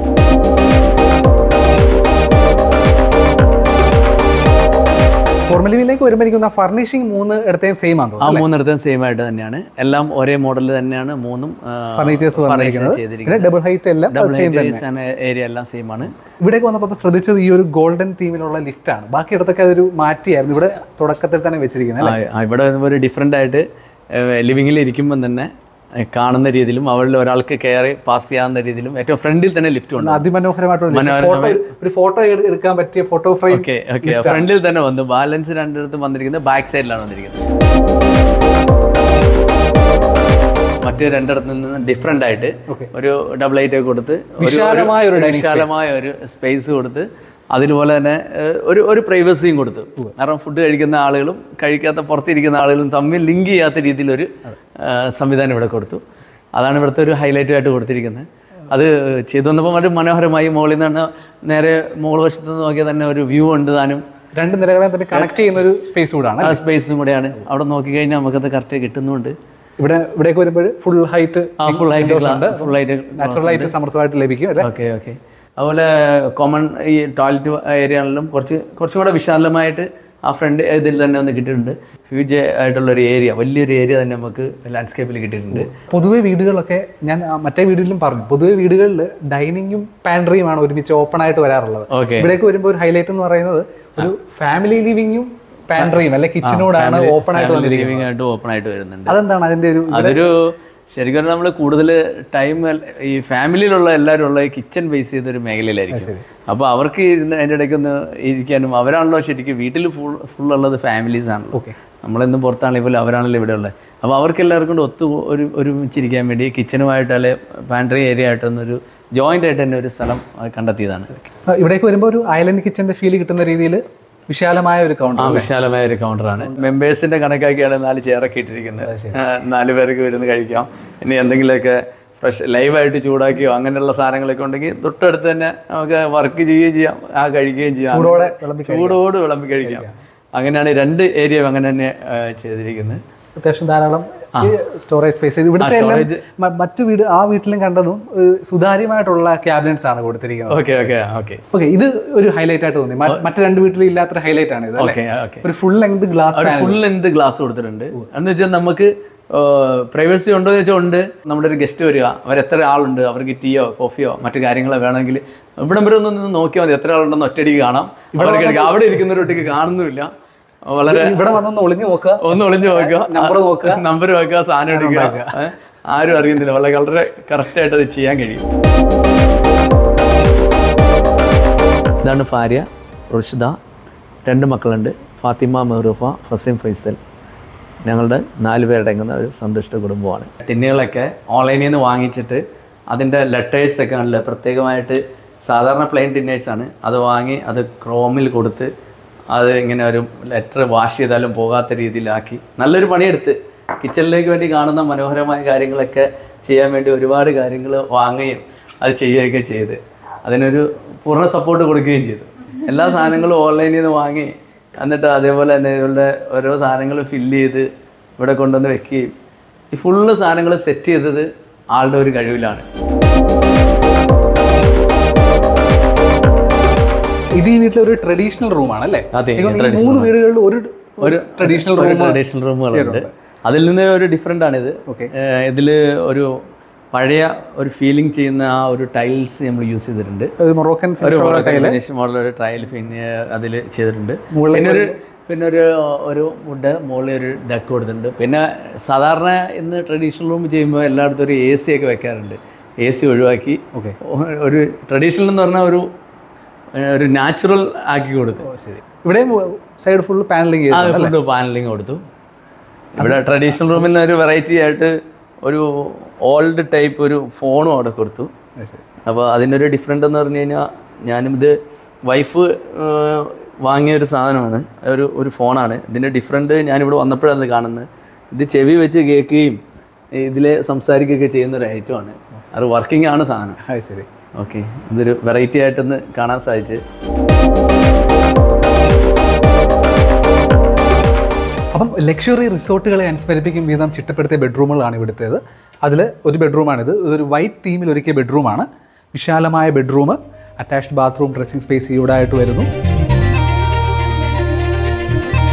ഫോർമൽ ലിവിലേക്ക് വരുമ്പോൾ എനിക്ക് തോന്നുന്നു ഫർണിഷിംഗ് മൂന്ന് ഇടത്തെയും സെയിം ആണ് ആ മൂന്നിടത്തും സെയിം ആയിട്ട് തന്നെയാണ് എല്ലാം ഒരേ മോഡൽ തന്നെയാണ് മൂന്നും ഫർണിച്ചേഴ്സ് വന്നിരിക്കുന്നത് പിന്നെ ഡബിൾ ഹൈറ്റ് എല്ലാം സെയിം തന്നെ ഏരിയ എല്ലാം സെയിം ആണ് ഇവിടേക്ക് വന്നപ്പോൾ ശ്രദ്ധിച്ചത് ഈ ഒരു ഗോൾഡൻ തീമിലുള്ള ലിഫ്റ്റാണ് ബാക്കി ഇടത്തൊക്കെ അതൊരു മാറ്റിയായിരുന്നു ഇവിടെ തുടക്കത്തിൽ തന്നെ വെച്ചിരിക്കുന്നത് അല്ലേ? ആ, ഇവിടെ ഒരു ഡിഫറെൻ്റ് ആയിട്ട് ലിവിങ്ങിൽ ഇരിക്കുമ്പം തന്നെ ഏ, കാണുന്ന രീതിയിലും അവരിൽ ഒരാൾക്ക് കയറി പാസ് ചെയ്യാവുന്ന രീതിയിലും ഏറ്റവും ഫ്രണ്ടിൽ തന്നെ ലിഫ്റ്റ് ഉണ്ട് അതിമനോഹരമായിട്ടുള്ള lift. മനോഹരമായി- Photo- ഒരു ഫോട്ടോ എടുക്കാൻ പറ്റിയ ഫോട്ടോ ഫ്രെയിം ഓക്കെ ഓക്കെ ഫ്രണ്ടിൽ തന്നെ വന്നു ബാലൻസ് രണ്ടിടത്തും വന്നിരിക്കുന്നത് ബാക്ക് സൈഡിലാണ് വന്നിരിക്കുന്നത് മറ്റു രണ്ടിടത്തു നിന്ന് ഡിഫറെൻ്റ് ആയിട്ട് ഒരു ഡബിൾ ലൈറ്റ് ഒക്കെ കൊടുത്ത് ഒരു- വിശാലമായ ഒരു dining വിശാലമായ ഒരു സ്പേസ് കൊടുത്ത് അതുപോലെ തന്നെ ഏഹ്, ഒരു ഒരു പ്രൈവസിയും കൊടുത്തു കാരണം ഫുഡ് കഴിക്കുന്ന ആളുകളും കഴിക്കാത്ത പുറത്തിരിക്കുന്ന ആളുകളും തമ്മിൽ ലിങ്ക് ചെയ്യാത്ത രീതിയിലൊരു ഏഹ്, സംവിധാനം ഇവിടെ കൊടുത്തു അതാണ് ഇവിടുത്തെ ഒരു ഹൈലൈറ്റ് ആയിട്ട് കൊടുത്തിരിക്കുന്നത് അത് ചെയ്തു വന്നപ്പോൾ വളരെ മനോഹരമായി മുകളിൽ നിന്ന് നേരെ മുകൾ വശത്ത് നിന്ന് നോക്കിയാൽ തന്നെ ഒരു വ്യൂ ഉണ്ട് താനും രണ്ട് നിലകളെ തന്നെ കണക്ട് ചെയ്യുന്ന ഒരു സ്പേസ് കൂടാണ് ആ സ്പേസും കൂടെയാണ് അവിടെ നോക്കിക്കഴിഞ്ഞാൽ നമുക്കത് കറക്റ്റ് കിട്ടുന്നുണ്ട് ഇവിടെ ഇവിടേക്ക് വരുമ്പോൾ ഫുൾ ഹൈറ്റ് ആ ഫുൾ ആയിട്ട് ഫുൾ ആയിട്ട് നാച്ചുറൽ ആയിട്ട് സമൃദ്ധമായിട്ട് ലഭിക്കും അല്ലേ ഓക്കെ ഓക്കെ അതുപോലെ കോമൺ ഈ ടോയ്ലറ്റ് ഏരിയ ആണെങ്കിലും കുറച്ച് കുറച്ചും കൂടെ വിശാലമായിട്ട് ആ ഫ്രണ്ട് ഇതിൽ തന്നെ ഒന്ന് കിട്ടിയിട്ടുണ്ട് ഹ്യൂജ് ആയിട്ടുള്ള ഒരു ഏരിയ വലിയൊരു ഏരിയ തന്നെ നമുക്ക് ലാൻഡ്സ്കേപ്പിൽ കിട്ടിയിട്ടുണ്ട് പൊതുവെ വീടുകളിലൊക്കെ ഞാൻ ആ മറ്റേ വീടുകളിലും പറഞ്ഞു പൊതുവെ വീടുകളിൽ ഡൈനിങ്ങും പാൻട്രിയുമാണ് ഒരുമിച്ച് ഓപ്പൺ ആയിട്ട് വരാറുള്ളത് ഓക്കെ ഇവിടേക്ക് വരുമ്പോൾ ഒരു ഹൈലൈറ്റ് എന്ന് പറയുന്നത് ഒരു ഫാമിലി ലിവിങ്ങും പാൻട്രിയും അല്ലെ കിച്ചനോടാണ് ഓപ്പൺ ആയിട്ട് വന്നിരിക്കുന്നത് ലിവിംഗ് ആയിട്ട് ഓപ്പൺ ആയിട്ട് വരുന്നുണ്ട് അതെന്താണ് അതിന്റെ ഒരു അതൊരു ശരിക്കും നമ്മൾ കൂടുതൽ ടൈം ഈ ഫാമിലിയിലുള്ള എല്ലാവരും ഉള്ള കിച്ചൺ ബേസ് ചെയ്തൊരു മേഖലയിലായിരിക്കും അപ്പോൾ അവർക്ക് ഇരുന്ന് അതിൻ്റെ ഇടയ്ക്ക് ഒന്ന് ഇരിക്കാനും അവരാണല്ലോ ശരിക്കും വീട്ടിൽ ഫുൾ ഫുൾ ഉള്ളത് ഫാമിലീസ് ആണല്ലോ നമ്മളെന്നും പുറത്താണെങ്കിൽ പോലും അവരാണല്ലോ ഇവിടെ ഉള്ളത് അപ്പോൾ അവർക്ക് എല്ലാവർക്കും കൂടെ ഒത്തു ഒരു ഒരുമിച്ചിരിക്കാൻ വേണ്ടി കിച്ചണുമായിട്ട് അല്ലെ പാൻട്രി ഏരിയ ആയിട്ടൊന്നൊരു ജോയിൻ്റ് ആയിട്ട് തന്നെ ഒരു സ്ഥലം ആ, കണ്ടെത്തിയതാണ് ആ, ഇവിടേക്ക് വരുമ്പോൾ ഒരു ഐലൻഡ് കിച്ചന്റെ ഫീൽ കിട്ടുന്ന രീതിയിൽ വിശാലമായ ഒരു കൗണ്ടർ ആ വിശാലമായ ഒരു കൗണ്ടറാണ് മെമ്പേഴ്സിന്റെ കണക്കാക്കിയാണ് നാല് ചെയറൊക്കെ ഇട്ടിരിക്കുന്നത് ആ, നാല് പേർക്ക് വരുന്ന് കഴിക്കാം ഇനി എന്തെങ്കിലുമൊക്കെ ഫ്രഷ് ലൈവായിട്ട് ചൂടാക്കിയോ അങ്ങനെയുള്ള സാധനങ്ങളൊക്കെ ഉണ്ടെങ്കിൽ തൊട്ടടുത്ത് തന്നെ നമുക്ക് വർക്ക് ചെയ്യുകയും ചെയ്യാം ആ കഴിക്കുകയും ചെയ്യാം ചൂടോടെ വിളമ്പി ചൂടോട് വിളമ്പി കഴിക്കാം അങ്ങനെയാണ് രണ്ട് ഏരിയ അങ്ങനെ തന്നെ ആ, ചെയ്തിരിക്കുന്നത് അത്യാവശ്യം ധാരാളം സ്റ്റോറേജ് സ്പേസ് ഇവിടുത്തെ എല്ലാം മ- മറ്റു വീട് ആ വീട്ടിലും കണ്ടതും ഒരു സുതാര്യമായിട്ടുള്ള ക്യാബിനറ്റ്സ് ആണ് കൊടുത്തിരിക്കുന്നത് ഓക്കെ ഓക്കെ ഓക്കെ ഓക്കെ ഇത് ഒരു ഹൈലൈറ്റ് ആയിട്ട് തോന്നി മ- മറ്റു രണ്ട് വീട്ടിലും ഇല്ലാത്തൊരു ഹൈലൈറ്റ് ആണ് ഇത് അല്ലേ? ഓക്കെ ഓക്കെ ഒരു ഫുൾ ലെങ്ത് ഗ്ലാസ് ഒരു ഫുൾ ലെന്ത് ഗ്ലാസ് കൊടുത്തിട്ടുണ്ട് എന്ന് വെച്ചാൽ നമുക്ക് പ്രൈവസി ഉണ്ടോ എന്ന് വെച്ചാൽ ഉണ്ട് നമ്മുടെ ഒരു ഗസ്റ്റ് വരിക അവർ എത്ര ആളുണ്ട് അവർക്ക് ടീയോ കോഫിയോ മറ്റു കാര്യങ്ങളോ വേണമെങ്കിൽ ഇവിടം വരെ ഒന്ന് നിന്ന് നോക്കിയാൽ മതി എത്ര ആളുണ്ടെന്ന് ഒറ്റയടിക്ക് കാണാം അവർക്ക് എടുക്കാം. അവിടെ ഇരിക്കുന്നവരൊട്ടിക്ക് കാണുന്നില്ല വളരെ ഇവിടെ വന്നൊന്ന് ഒളിഞ്ഞു നോക്കുക ഒന്ന് ഒളിഞ്ഞു നോക്കുക നമ്പർ നോക്കുക നമ്പർ വെക്കുക സാധനം എടുക്കുക ഏ? ആരും അറിയുന്നില്ല വളരെ വളരെ കറക്റ്റ് ആയിട്ട് അത് ചെയ്യാൻ കഴിയും ഇതാണ് ഭാര്യ റുഷിദ രണ്ട് മക്കളുണ്ട് ഫാത്തിമ മെഹറൂഫ ഫസീം ഫൈസൽ ഞങ്ങളുടെ നാല് പേരടങ്ങുന്ന ഒരു സന്തുഷ്ട കുടുംബമാണ് ടിന്നുകളൊക്കെ ഓൺലൈനിൽ നിന്ന് വാങ്ങിച്ചിട്ട് അതിൻ്റെ ലെറ്റേഴ്സ് ഒക്കെ ഉണ്ടല്ലോ പ്രത്യേകമായിട്ട് സാധാരണ പ്ലെയിൻ ടിന്നേഴ്സാണ് അത് വാങ്ങി അത് ക്രോമിൽ കൊടുത്ത് അത് ഇങ്ങനെ ഒരു ലെറ്റർ വാഷ് ചെയ്താലും പോകാത്ത രീതിയിലാക്കി നല്ലൊരു പണിയെടുത്ത് കിച്ചണിലേക്ക് വേണ്ടി കാണുന്ന മനോഹരമായ കാര്യങ്ങളൊക്കെ ചെയ്യാൻ വേണ്ടി ഒരുപാട് കാര്യങ്ങൾ വാങ്ങുകയും അത് ചെയ്യുകയൊക്കെ ചെയ്ത് അതിനൊരു പൂർണ്ണ സപ്പോർട്ട് കൊടുക്കുകയും ചെയ്തു എല്ലാ സാധനങ്ങളും ഓൺലൈനിൽ നിന്ന് വാങ്ങി എന്നിട്ട് അതേപോലെ തന്നെ ഇവരുടെ ഓരോ സാധനങ്ങൾ ഫില്ല് ചെയ്ത് ഇവിടെ കൊണ്ടുവന്ന് വെക്കുകയും ഈ ഫുള്ള് സാധനങ്ങൾ സെറ്റ് ചെയ്തത് ആളുടെ ഒരു കഴിവിലാണ് ഇത് ഈ വീട്ടിലെ ഒരു ട്രഡീഷണൽ റൂമാണ് അല്ലേ അതെ, എനിക്ക് തോന്നുന്നു ഈ മൂന്ന് വീടുകളിൽ ഒരു ഒരു ട്രഡീഷണൽ ഒരു റൂം ട്രഡീഷണൽ റൂമുകളുണ്ട് അതിൽ നിന്ന് ഒരു ഡിഫറെൻ്റ് ആണിത് Okay. ഇതിൽ ഒരു പഴയ ഒരു ഫീലിംഗ് ചെയ്യുന്ന ആ ഒരു ടൈൽസ് നമ്മൾ യൂസ് ചെയ്തിട്ടുണ്ട് ഒരു മൊറോക്കൻ ഒരു ടൈല് മോഡൽ ഒരു ട്രയൽ പിന്നെ അതിൽ ചെയ്തിട്ടുണ്ട് പിന്നെ ഒരു പിന്നെ ഒരു ഒരു വുഡ് മുകളിൽ ഒരു ഡക്ക് കൊടുത്തിട്ടുണ്ട് പിന്നെ സാധാരണ ഇന്ന് ട്രഡീഷണൽ റൂം ചെയ്യുമ്പോൾ എല്ലായിടത്തും ഒരു എ സി ഒക്കെ വെക്കാറുണ്ട് എ സി ഒഴിവാക്കി ഒരു ട്രഡീഷണൽ എന്ന് പറഞ്ഞാൽ ഒരു ഏഹ്, ഒരു നാച്ചുറൽ ആക്കി കൊടുത്തു ശരി ഇവിടെ സൈഡ് ഫുൾ പാനലിംഗ് ആ ഫുഡ് പാനലിങ് കൊടുത്തു ഇവിടെ ട്രഡീഷണൽ റൂമിൽ നിന്ന് ഒരു വെറൈറ്റി ആയിട്ട് ഒരു ഓൾഡ് ടൈപ്പ് ഒരു ഫോണും അവിടെ കൊടുത്തു അപ്പോൾ അതിനൊരു ഡിഫറെൻ്റ് എന്ന് പറഞ്ഞു കഴിഞ്ഞാൽ ഞാനും ഇത് വൈഫ് വാങ്ങിയ ഒരു സാധനമാണ് ഒരു ഒരു ഫോണാണ് ഇതിൻ്റെ ഡിഫറെൻ്റ് ഞാനിവിടെ വന്നപ്പോഴാണ് ഇത് കാണുന്നത് ഇത് ചെവി വെച്ച് കേൾക്കുകയും ഇതിൽ സംസാരിക്കുകയൊക്കെ ചെയ്യുന്ന ഒരു ഐറ്റമാണ് അത് വർക്കിംഗ് ആണ് സാധനം അത് ശരി ഓക്കെ ഇതൊരു വെറൈറ്റി ആയിട്ടൊന്ന് കാണാൻ സാധിച്ചു അപ്പം ലക്ഷറി റിസോർട്ടുകളെ അനുസ്മരിപ്പിക്കും വിധം ചിട്ടപ്പെടുത്തിയ ബെഡ്റൂമുകളാണ് ഇവിടുത്തേത് അതിൽ ഒരു ബെഡ്റൂമാണിത് ഇതൊരു വൈറ്റ് തീമിൽ ഒരുക്കിയ ബെഡ്റൂമാണ് വിശാലമായ bedroom attached bathroom dressing space ഇവിടെ ആയിട്ട് വരുന്നു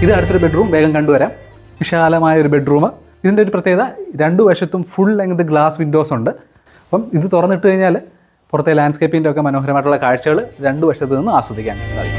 ഇത് അടുത്തൊരു ബെഡ്റൂം വേഗം കണ്ടുവരാം വിശാലമായ ഒരു ബെഡ്റൂം ഇതിൻ്റെ ഒരു പ്രത്യേകത രണ്ടു വശത്തും ഫുൾ ലെങ്ത് ഗ്ലാസ് വിൻഡോസ് ഉണ്ട് അപ്പം ഇത് തുറന്നിട്ട് കഴിഞ്ഞാൽ പുറത്തെ ലാൻഡ്സ്കേപ്പിൻ്റെ ഒക്കെ മനോഹരമായിട്ടുള്ള കാഴ്ചകൾ രണ്ടു വശത്ത് നിന്ന് ആസ്വദിക്കാൻ സാധിക്കും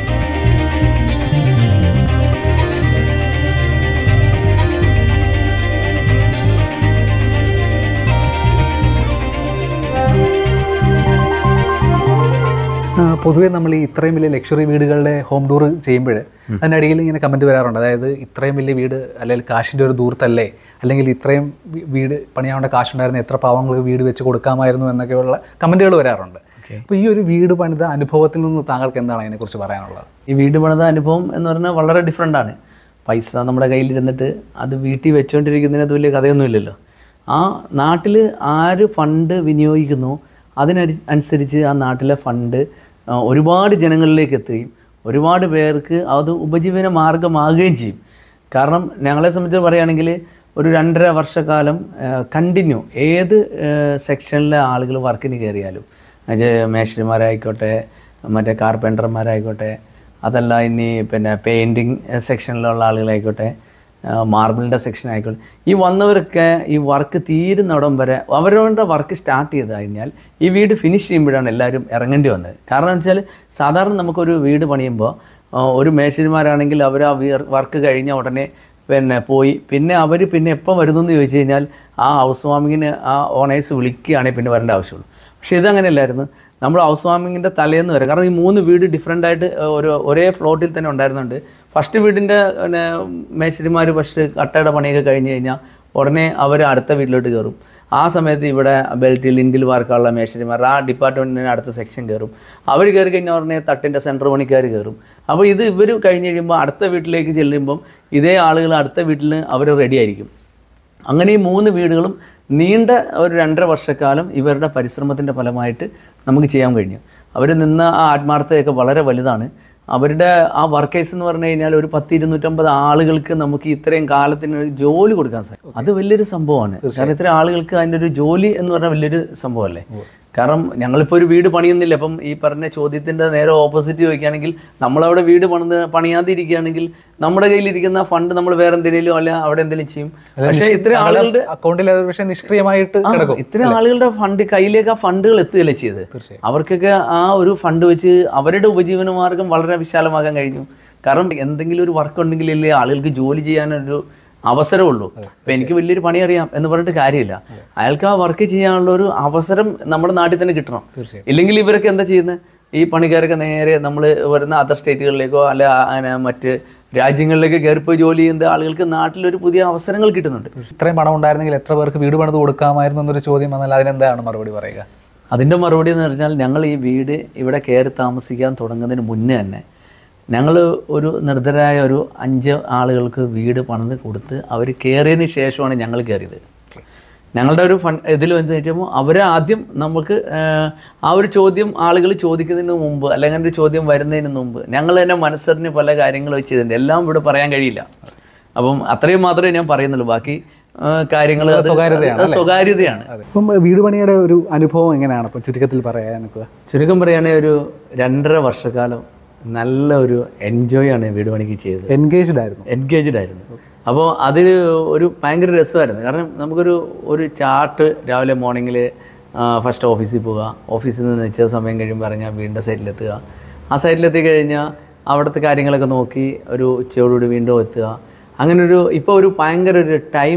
ആ, പൊതുവേ നമ്മൾ ഈ ഇത്രയും വലിയ ലക്ഷറി വീടുകളുടെ ഹോം ടൂർ ചെയ്യുമ്പോൾ അതിനടിയിൽ ഇങ്ങനെ കമൻറ്റ് വരാറുണ്ട് അതായത് ഇത്രയും വലിയ വീട് അല്ലെങ്കിൽ കാശിൻ്റെ ഒരു ദൂരത്തല്ലേ അല്ലെങ്കിൽ ഇത്രയും വി- വീട് പണിയാവേണ്ട കാശുണ്ടായിരുന്ന എത്ര പാവങ്ങൾക്ക് വീട് വെച്ച് കൊടുക്കാമായിരുന്നു എന്നൊക്കെയുള്ള കമൻറ്റുകൾ വരാറുണ്ട് അപ്പോൾ ഈ ഒരു വീട് പണിത അനുഭവത്തിൽ നിന്ന് താങ്കൾക്ക് എന്താണ് അതിനെക്കുറിച്ച് പറയാനുള്ളത് ഈ വീട് പണിത അനുഭവം എന്ന് പറഞ്ഞാൽ വളരെ ഡിഫറെൻ്റ് ആണ് പൈസ നമ്മുടെ കയ്യിലിരുന്നിട്ട് അത് വീട്ടിൽ വെച്ചുകൊണ്ടിരിക്കുന്നതിനകത്ത് വലിയ കഥയൊന്നുമില്ലല്ലോ ആ നാട്ടിൽ ആര് ഫണ്ട് വിനിയോഗിക്കുന്നു അതിനടി അനുസരിച്ച് ആ നാട്ടിലെ ഫണ്ട് ആ, ഒരുപാട് ജനങ്ങളിലേക്ക് എത്തുകയും ഒരുപാട് പേർക്ക് അത് ഉപജീവന മാർഗമാകുകയും ചെയ്യും കാരണം ഞങ്ങളെ സംബന്ധിച്ച് പറയുകയാണെങ്കിൽ ഒരു രണ്ടര വർഷക്കാലം കണ്ടിന്യൂ ഏത് സെക്ഷനിലെ ആളുകൾ വർക്കിന് കയറിയാലും അത് മേശരിമാരായിക്കോട്ടെ മറ്റേ കാർപ്പൻറ്റർമാരായിക്കോട്ടെ അതല്ല ഇനി പിന്നെ പെയിൻറ്റിങ് സെക്ഷനിലുള്ള ആളുകളായിക്കോട്ടെ മാർബിളിൻ്റെ സെക്ഷൻ ആയിക്കോട്ടെ ഈ വന്നവരൊക്കെ ഈ വർക്ക് തീരുന്നിടം വരെ അവരവരുടെ വർക്ക് സ്റ്റാർട്ട് ചെയ്ത് കഴിഞ്ഞാൽ ഈ വീട് ഫിനിഷ് ചെയ്യുമ്പോഴാണ് എല്ലാവരും ഇറങ്ങേണ്ടി വന്നത് കാരണം എന്ന് വെച്ചാൽ സാധാരണ നമുക്കൊരു വീട് പണിയുമ്പോൾ ആ, ഒരു മേശരിമാരാണെങ്കിൽ അവർ ആ വർക്ക് കഴിഞ്ഞ ഉടനെ പിന്നെ പോയി പിന്നെ അവർ പിന്നെ എപ്പോൾ വരുന്നു എന്ന് ചോദിച്ചു കഴിഞ്ഞാൽ ആ ഹൗസ് വാമിങ്ങിന് ആ ഓണേഴ്സ് വിളിക്കുകയാണെങ്കിൽ പിന്നെ വരേണ്ട ആവശ്യമുള്ളൂ പക്ഷേ ഇതങ്ങനെയല്ലായിരുന്നു നമ്മൾ ഹൗസ് വാമിങ്ങിൻ്റെ തലേന്ന് വരെ കാരണം ഈ മൂന്ന് വീട് ഡിഫറെൻ്റ് ആയിട്ട് ഒരു ഒരേ ഫ്ലോട്ടിൽ തന്നെ ഉണ്ടായിരുന്നുണ്ട് ഫസ്റ്റ് വീടിൻ്റെ പിന്നെ മേശരിമാർ ഫസ്റ്റ് കട്ടയുടെ പണിയൊക്കെ കഴിഞ്ഞ് കഴിഞ്ഞാൽ ഉടനെ അവർ അടുത്ത വീട്ടിലോട്ട് കയറും ആ സമയത്ത് ഇവിടെ ബെൽറ്റിൽ ലിൻഡിൽ വാർക്കാനുള്ള മേശരിമാർ ആ ഡിപ്പാർട്ട്മെൻറ്റിന് അടുത്ത സെക്ഷൻ കയറും അവർ കയറി കഴിഞ്ഞാൽ ഉടനെ തട്ടിൻ്റെ സെൻറ്റർ പണിക്കാർ കയറും അപ്പോൾ ഇത് ഇവർ കഴിഞ്ഞ് കഴിയുമ്പോൾ അടുത്ത വീട്ടിലേക്ക് ചെല്ലുമ്പം ഇതേ ആളുകൾ അടുത്ത വീട്ടിൽ അവർ റെഡി ആയിരിക്കും അങ്ങനെ ഈ മൂന്ന് വീടുകളും നീണ്ട ഒരു രണ്ടര വർഷക്കാലം ഇവരുടെ പരിശ്രമത്തിൻ്റെ ഫലമായിട്ട് നമുക്ക് ചെയ്യാൻ കഴിഞ്ഞു അവർ നിന്ന ആ ആത്മാർത്ഥതയൊക്കെ വളരെ വലുതാണ് അവരുടെ ആ വർക്കേഴ്സ് എന്ന് പറഞ്ഞു കഴിഞ്ഞാൽ ഒരു പത്ത് ഇരുന്നൂറ്റമ്പത് ആളുകൾക്ക് നമുക്ക് ഇത്രയും കാലത്തിന് ഒരു ജോലി കൊടുക്കാൻ സാധിക്കും അത് വലിയൊരു സംഭവമാണ് കാരണം ഇത്രയും ആളുകൾക്ക് അതിൻ്റെ ഒരു ജോലി എന്ന് പറഞ്ഞാൽ വലിയൊരു സംഭവമല്ലേ കാരണം ഞങ്ങളിപ്പോൾ ഒരു വീട് പണിയുന്നില്ല അപ്പം ഈ പറഞ്ഞ ചോദ്യത്തിൻ്റെ നേരെ ഓപ്പോസിറ്റ് ചോദിക്കുകയാണെങ്കിൽ നമ്മളവിടെ വീട് പണിത് പണിയാതിരിക്കുകയാണെങ്കിൽ നമ്മുടെ കയ്യിലിരിക്കുന്ന ഫണ്ട് നമ്മൾ വേറെ എന്തെങ്കിലും അല്ല അവിടെ എന്തെങ്കിലും ചെയ്യും പക്ഷേ ഇത്രയും ആളുകളുടെ അക്കൗണ്ടിൽ അത് പക്ഷേ നിഷ്ക്രിയമായിട്ട് ആ, കിടക്കും ഇത്രയും ആളുകളുടെ ഫണ്ട് കയ്യിലേക്ക് ആ ഫണ്ടുകൾ എത്തുകയല്ലേ ചെയ്ത് അവർക്കൊക്കെ ആ ഒരു ഫണ്ട് വെച്ച് അവരുടെ ഉപജീവന മാർഗം വളരെ വിശാലമാകാൻ കഴിഞ്ഞു കാരണം എന്തെങ്കിലും ഒരു വർക്ക് ഉണ്ടെങ്കിലല്ലേ ആളുകൾക്ക് ജോലി ചെയ്യാനൊരു അവസരമുള്ളൂ ഇപ്പൊ എനിക്ക് വലിയൊരു പണി അറിയാം എന്ന് പറഞ്ഞിട്ട് കാര്യമില്ല അയാൾക്ക് ആ വർക്ക് ചെയ്യാനുള്ള ഒരു അവസരം നമ്മുടെ നാട്ടിൽ തന്നെ കിട്ടണം ഇല്ലെങ്കിൽ ഇവരൊക്കെ എന്താ ചെയ്യുന്നത് ഈ പണിക്കാരൊക്കെ നേരെ നമ്മൾ വരുന്ന അതർ സ്റ്റേറ്റുകളിലേക്കോ അല്ല അങ്ങനെ മറ്റ് രാജ്യങ്ങളിലേക്ക് കയറിപ്പോയി ജോലി ചെയ്യുന്ന ആളുകൾക്ക് നാട്ടിലൊരു പുതിയ അവസരങ്ങൾ കിട്ടുന്നുണ്ട് ഇത്രയും പണം ഉണ്ടായിരുന്നെങ്കിൽ എത്ര പേർക്ക് വീട് പണിത് കൊടുക്കാമായിരുന്നു എന്നൊരു ചോദ്യം വന്നാൽ അതിനെന്താണ് മറുപടി പറയുക അതിൻ്റെ മറുപടി എന്ന് പറഞ്ഞാൽ ഞങ്ങൾ ഈ വീട് ഇവിടെ കയറി താമസിക്കാൻ തുടങ്ങുന്നതിന് മുന്നേ തന്നെ ഞങ്ങൾ ഒരു നിർദ്ധരായ ഒരു അഞ്ച് ആളുകൾക്ക് വീട് പണിത് കൊടുത്ത് അവർ കയറിയതിന് ശേഷമാണ് ഞങ്ങൾ കയറിയത് ഞങ്ങളുടെ ഒരു ഫണ്ട് ഇതിൽ എന്ന് വെച്ചപ്പോൾ അവർ ആദ്യം നമുക്ക് ആഹ്, ആ ഒരു ചോദ്യം ആളുകൾ ചോദിക്കുന്നതിന് മുമ്പ് അല്ലെങ്കിൽ ഒരു ചോദ്യം വരുന്നതിന് മുമ്പ് ഞങ്ങൾ തന്നെ മനസ്സറിഞ്ഞ് പല കാര്യങ്ങൾ ചെയ്തിട്ടുണ്ട് എല്ലാം ഇവിടെ പറയാൻ കഴിയില്ല അപ്പം അത്രയും മാത്രമേ ഞാൻ പറയുന്നുള്ളൂ ബാക്കി കാര്യങ്ങൾ സ്വകാര്യതയാണ് സ്വകാര്യതയാണ് അപ്പം വീട് പണിയുടെ ഒരു അനുഭവം എങ്ങനെയാണ് അപ്പം ചുരുക്കത്തിൽ പറയാനൊക്കെ ചുരുക്കം പറയുകയാണെങ്കിൽ ഒരു രണ്ടര വർഷക്കാലം നല്ല ഒരു എൻജോയ് ആണ് വീട് പണിക്ക് ചെയ്തത് എൻഗേജ്ഡ് ആയിരുന്നു എൻഗേജ്ഡ് ആയിരുന്നു അപ്പോൾ അതിൽ ഒരു ഭയങ്കര രസമായിരുന്നു കാരണം നമുക്കൊരു ഒരു ചാർട്ട് രാവിലെ മോർണിംഗിൽ ഫസ്റ്റ് ഓഫീസിൽ പോവുക ഓഫീസിൽ നിന്ന് നിശ്ചിത സമയം കഴിയുമ്പോൾ ഇറങ്ങുക വീണ്ടും സൈറ്റിലെത്തുക ആ സൈറ്റിലെത്തി കഴിഞ്ഞാൽ അവിടുത്തെ കാര്യങ്ങളൊക്കെ നോക്കി ഒരു ഉച്ചയോടുകൂടി വീണ്ടും എത്തുക അങ്ങനെ ഒരു ഇപ്പോൾ ഒരു ഭയങ്കര ഒരു ടൈം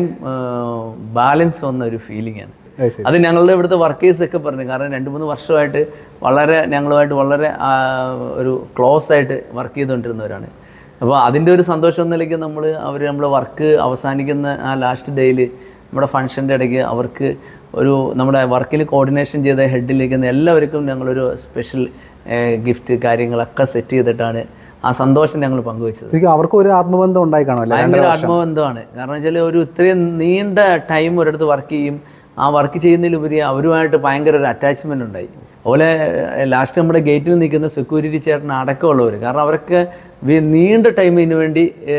ബാലൻസ് വന്ന ഒരു ഫീലിംഗ് ആണ് അത് ശരി. അത് ഞങ്ങളുടെ ഇവിടുത്തെ വർക്കേഴ്സ് ഒക്കെ പറഞ്ഞു കാരണം രണ്ട് മൂന്ന് വർഷമായിട്ട് വളരെ ഞങ്ങളുമായിട്ട് വളരെ ആ, ഒരു ക്ലോസ് ആയിട്ട് വർക്ക് ചെയ്തുകൊണ്ടിരുന്നവരാണ് അപ്പോൾ അതിൻ്റെ ഒരു സന്തോഷം എന്ന നിലയ്ക്ക് നമ്മൾ അവർ നമ്മുടെ വർക്ക് അവസാനിക്കുന്ന ആ ലാസ്റ്റ് ഡേയിൽ നമ്മുടെ ഫംഗ്ഷൻ്റെ ഇടയ്ക്ക് അവർക്ക് ഒരു നമ്മുടെ വർക്കിൽ കോർഡിനേഷൻ ചെയ്ത ഹെഡിലേക്ക് എല്ലാവർക്കും ഞങ്ങളൊരു സ്പെഷ്യൽ ഗിഫ്റ്റ് കാര്യങ്ങളൊക്കെ സെറ്റ് ചെയ്തിട്ടാണ് ആ സന്തോഷം ഞങ്ങൾ പങ്കുവച്ചത് ശരിക്കും അവർക്കും ഒരു ആത്മബന്ധം ഉണ്ടായി കാണുമല്ലോ ഭയങ്കര ആത്മബന്ധമാണ് കാരണം വെച്ചാൽ ഒരു ഇത്രയും നീണ്ട ടൈം ഒരിടത്ത് വർക്ക് ചെയ്യും ആ വർക്ക് ചെയ്യുന്നതിലുപരി അവരുമായിട്ട് ഭയങ്കര ഒരു അറ്റാച്ച്മെൻ്റ് ഉണ്ടായി അതുപോലെ ലാസ്റ്റ് നമ്മുടെ ഗേറ്റിൽ നിൽക്കുന്ന സെക്യൂരിറ്റി ചേട്ടൻ അടക്കമുള്ളവർ കാരണം അവരൊക്കെ വി- നീണ്ട ടൈം ഇതിനു വേണ്ടി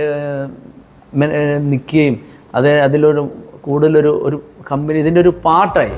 നിൽക്കുകയും അത് അതിലൊരു കൂടുതലൊരു ഒരു കമ്പനി ഇതിൻ്റെ ഒരു പാർട്ടായി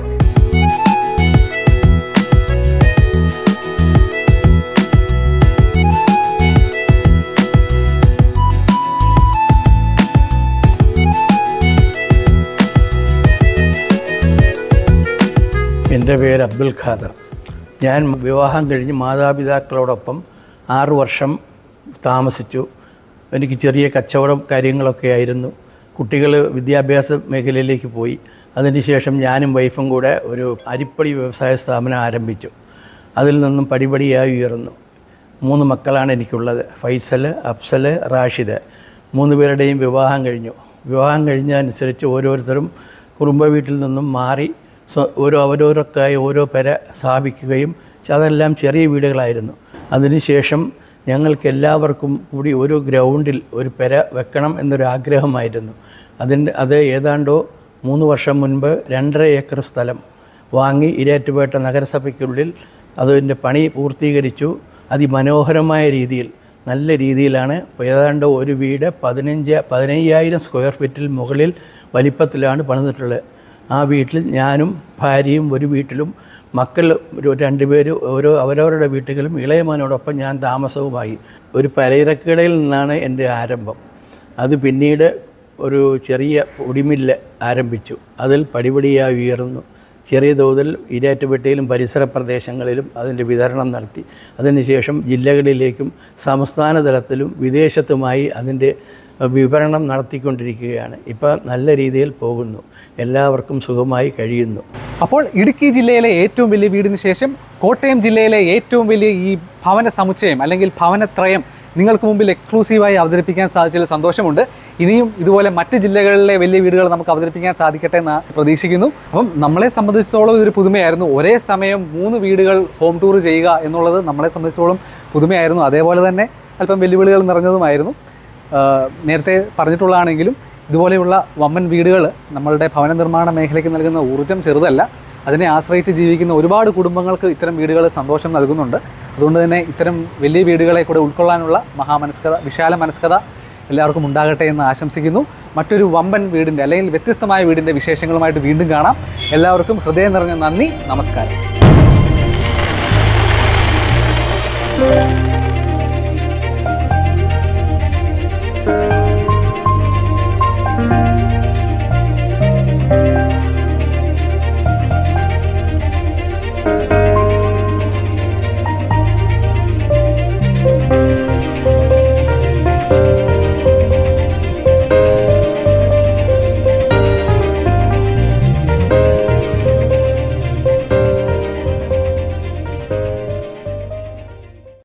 എൻ്റെ പേര് അബ്ദുൽ ഖാദർ ഞാൻ വിവാഹം കഴിഞ്ഞ് മാതാപിതാക്കളോടൊപ്പം ആറു വർഷം താമസിച്ചു എനിക്ക് ചെറിയ കച്ചവടം കാര്യങ്ങളൊക്കെ ആയിരുന്നു കുട്ടികൾ വിദ്യാഭ്യാസ മേഖലയിലേക്ക് പോയി അതിനുശേഷം ഞാനും വൈഫും കൂടെ ഒരു അരിപ്പടി വ്യവസായ സ്ഥാപനം ആരംഭിച്ചു അതിൽ നിന്നും പടിപടിയായി ഉയർന്നു മൂന്ന് മക്കളാണ് എനിക്കുള്ളത് ഫൈസൽ അഫ്സൽ റാഷിദ് മൂന്ന് പേരുടെയും വിവാഹം കഴിഞ്ഞു വിവാഹം കഴിഞ്ഞതനുസരിച്ച് ഓരോരുത്തരും കുടുംബ വീട്ടിൽ നിന്നും മാറി സ്വ- ഓരോ അവരോരൊക്കെയായി ഓരോ പെര സ്ഥാപിക്കുകയും അതെല്ലാം ചെറിയ വീടുകളായിരുന്നു അതിനുശേഷം ഞങ്ങൾക്ക് എല്ലാവർക്കും കൂടി ഒരു ഗ്രൗണ്ടിൽ ഒരു പെര വെക്കണം എന്നൊരു ആഗ്രഹമായിരുന്നു അതിൻ്റെ അത് ഏതാണ്ടോ മൂന്ന് വർഷം മുൻപ് രണ്ടര ഏക്കർ സ്ഥലം വാങ്ങി ഇരാറ്റുപേട്ട നഗരസഭയ്ക്കുള്ളിൽ അതിൻ്റെ പണി പൂർത്തീകരിച്ചു അതിമനോഹരമായ രീതിയിൽ നല്ല രീതിയിലാണ് ഇപ്പോൾ ഏതാണ്ട് ഒരു വീട് പതിനഞ്ച് പതിനയ്യായിരം സ്ക്വയർ ഫീറ്റിൽ മുകളിൽ വലിപ്പത്തിലാണ് പണിതിട്ടുള്ളത് ആ വീട്ടിൽ ഞാനും ഭാര്യയും ഒരു വീട്ടിലും മക്കൾ ഒരു രണ്ടുപേരും ഓരോ അവരവരുടെ വീട്ടുകളും ഇളയമോനോടൊപ്പം ഞാൻ താമസവുമായി ഒരു പലയിറക്കടയിൽ നിന്നാണ് എൻ്റെ ആരംഭം അത് പിന്നീട് ഒരു ചെറിയ പൊടിമില്ല് ആരംഭിച്ചു അതിൽ പടിപടിയായി ഉയർന്നു ചെറിയ തോതിൽ ഈരാറ്റുപേട്ടയിലും പരിസര പ്രദേശങ്ങളിലും അതിൻ്റെ വിതരണം നടത്തി അതിനുശേഷം ജില്ലകളിലേക്കും സംസ്ഥാന തലത്തിലും വിദേശത്തുമായി അതിൻ്റെ വിതരണം നടത്തിക്കൊണ്ടിരിക്കുകയാണ് ഇപ്പോൾ നല്ല രീതിയിൽ പോകുന്നു എല്ലാവർക്കും സുഖമായി കഴിയുന്നു അപ്പോൾ ഇടുക്കി ജില്ലയിലെ ഏറ്റവും വലിയ വീടിന് ശേഷം കോട്ടയം ജില്ലയിലെ ഏറ്റവും വലിയ ഈ ഭവന സമുച്ചയം അല്ലെങ്കിൽ ഭവനത്രയം നിങ്ങൾക്ക് മുമ്പിൽ എക്സ്ക്ലൂസീവായി അവതരിപ്പിക്കാൻ സാധിച്ചതിൽ സന്തോഷമുണ്ട് ഇനിയും ഇതുപോലെ മറ്റ് ജില്ലകളിലെ വലിയ വീടുകൾ നമുക്ക് അവതരിപ്പിക്കാൻ സാധിക്കട്ടെ എന്ന് പ്രതീക്ഷിക്കുന്നു അപ്പം നമ്മളെ സംബന്ധിച്ചിടത്തോളം ഇതൊരു പുതുമയായിരുന്നു ഒരേ സമയം മൂന്ന് വീടുകൾ ഹോം ടൂർ ചെയ്യുക എന്നുള്ളത് നമ്മളെ സംബന്ധിച്ചിടത്തോളം പുതുമയായിരുന്നു അതേപോലെ തന്നെ അല്പം വെല്ലുവിളികൾ നിറഞ്ഞതുമായിരുന്നു ആഹ് നേരത്തെ പറഞ്ഞിട്ടുള്ളതാണെങ്കിലും ഇതുപോലെയുള്ള വമ്പൻ വീടുകൾ നമ്മളുടെ ഭവന നിർമ്മാണ മേഖലയ്ക്ക് നൽകുന്ന ഊർജ്ജം ചെറുതല്ല അതിനെ ആശ്രയിച്ച് ജീവിക്കുന്ന ഒരുപാട് കുടുംബങ്ങൾക്ക് ഇത്തരം വീടുകൾ സന്തോഷം നൽകുന്നുണ്ട് അതുകൊണ്ട് തന്നെ ഇത്തരം വലിയ വീടുകളെ കൂടെ ഉൾക്കൊള്ളാനുള്ള മഹാമനസ്കത വിശാല മനസ്കത എല്ലാവർക്കും ഉണ്ടാകട്ടെ എന്ന് ആശംസിക്കുന്നു മറ്റൊരു വമ്പൻ വീടിൻ്റെ അല്ലെങ്കിൽ വ്യത്യസ്തമായ വീടിൻ്റെ വിശേഷങ്ങളുമായിട്ട് വീണ്ടും കാണാം എല്ലാവർക്കും ഹൃദയം നിറഞ്ഞ നന്ദി നമസ്കാരം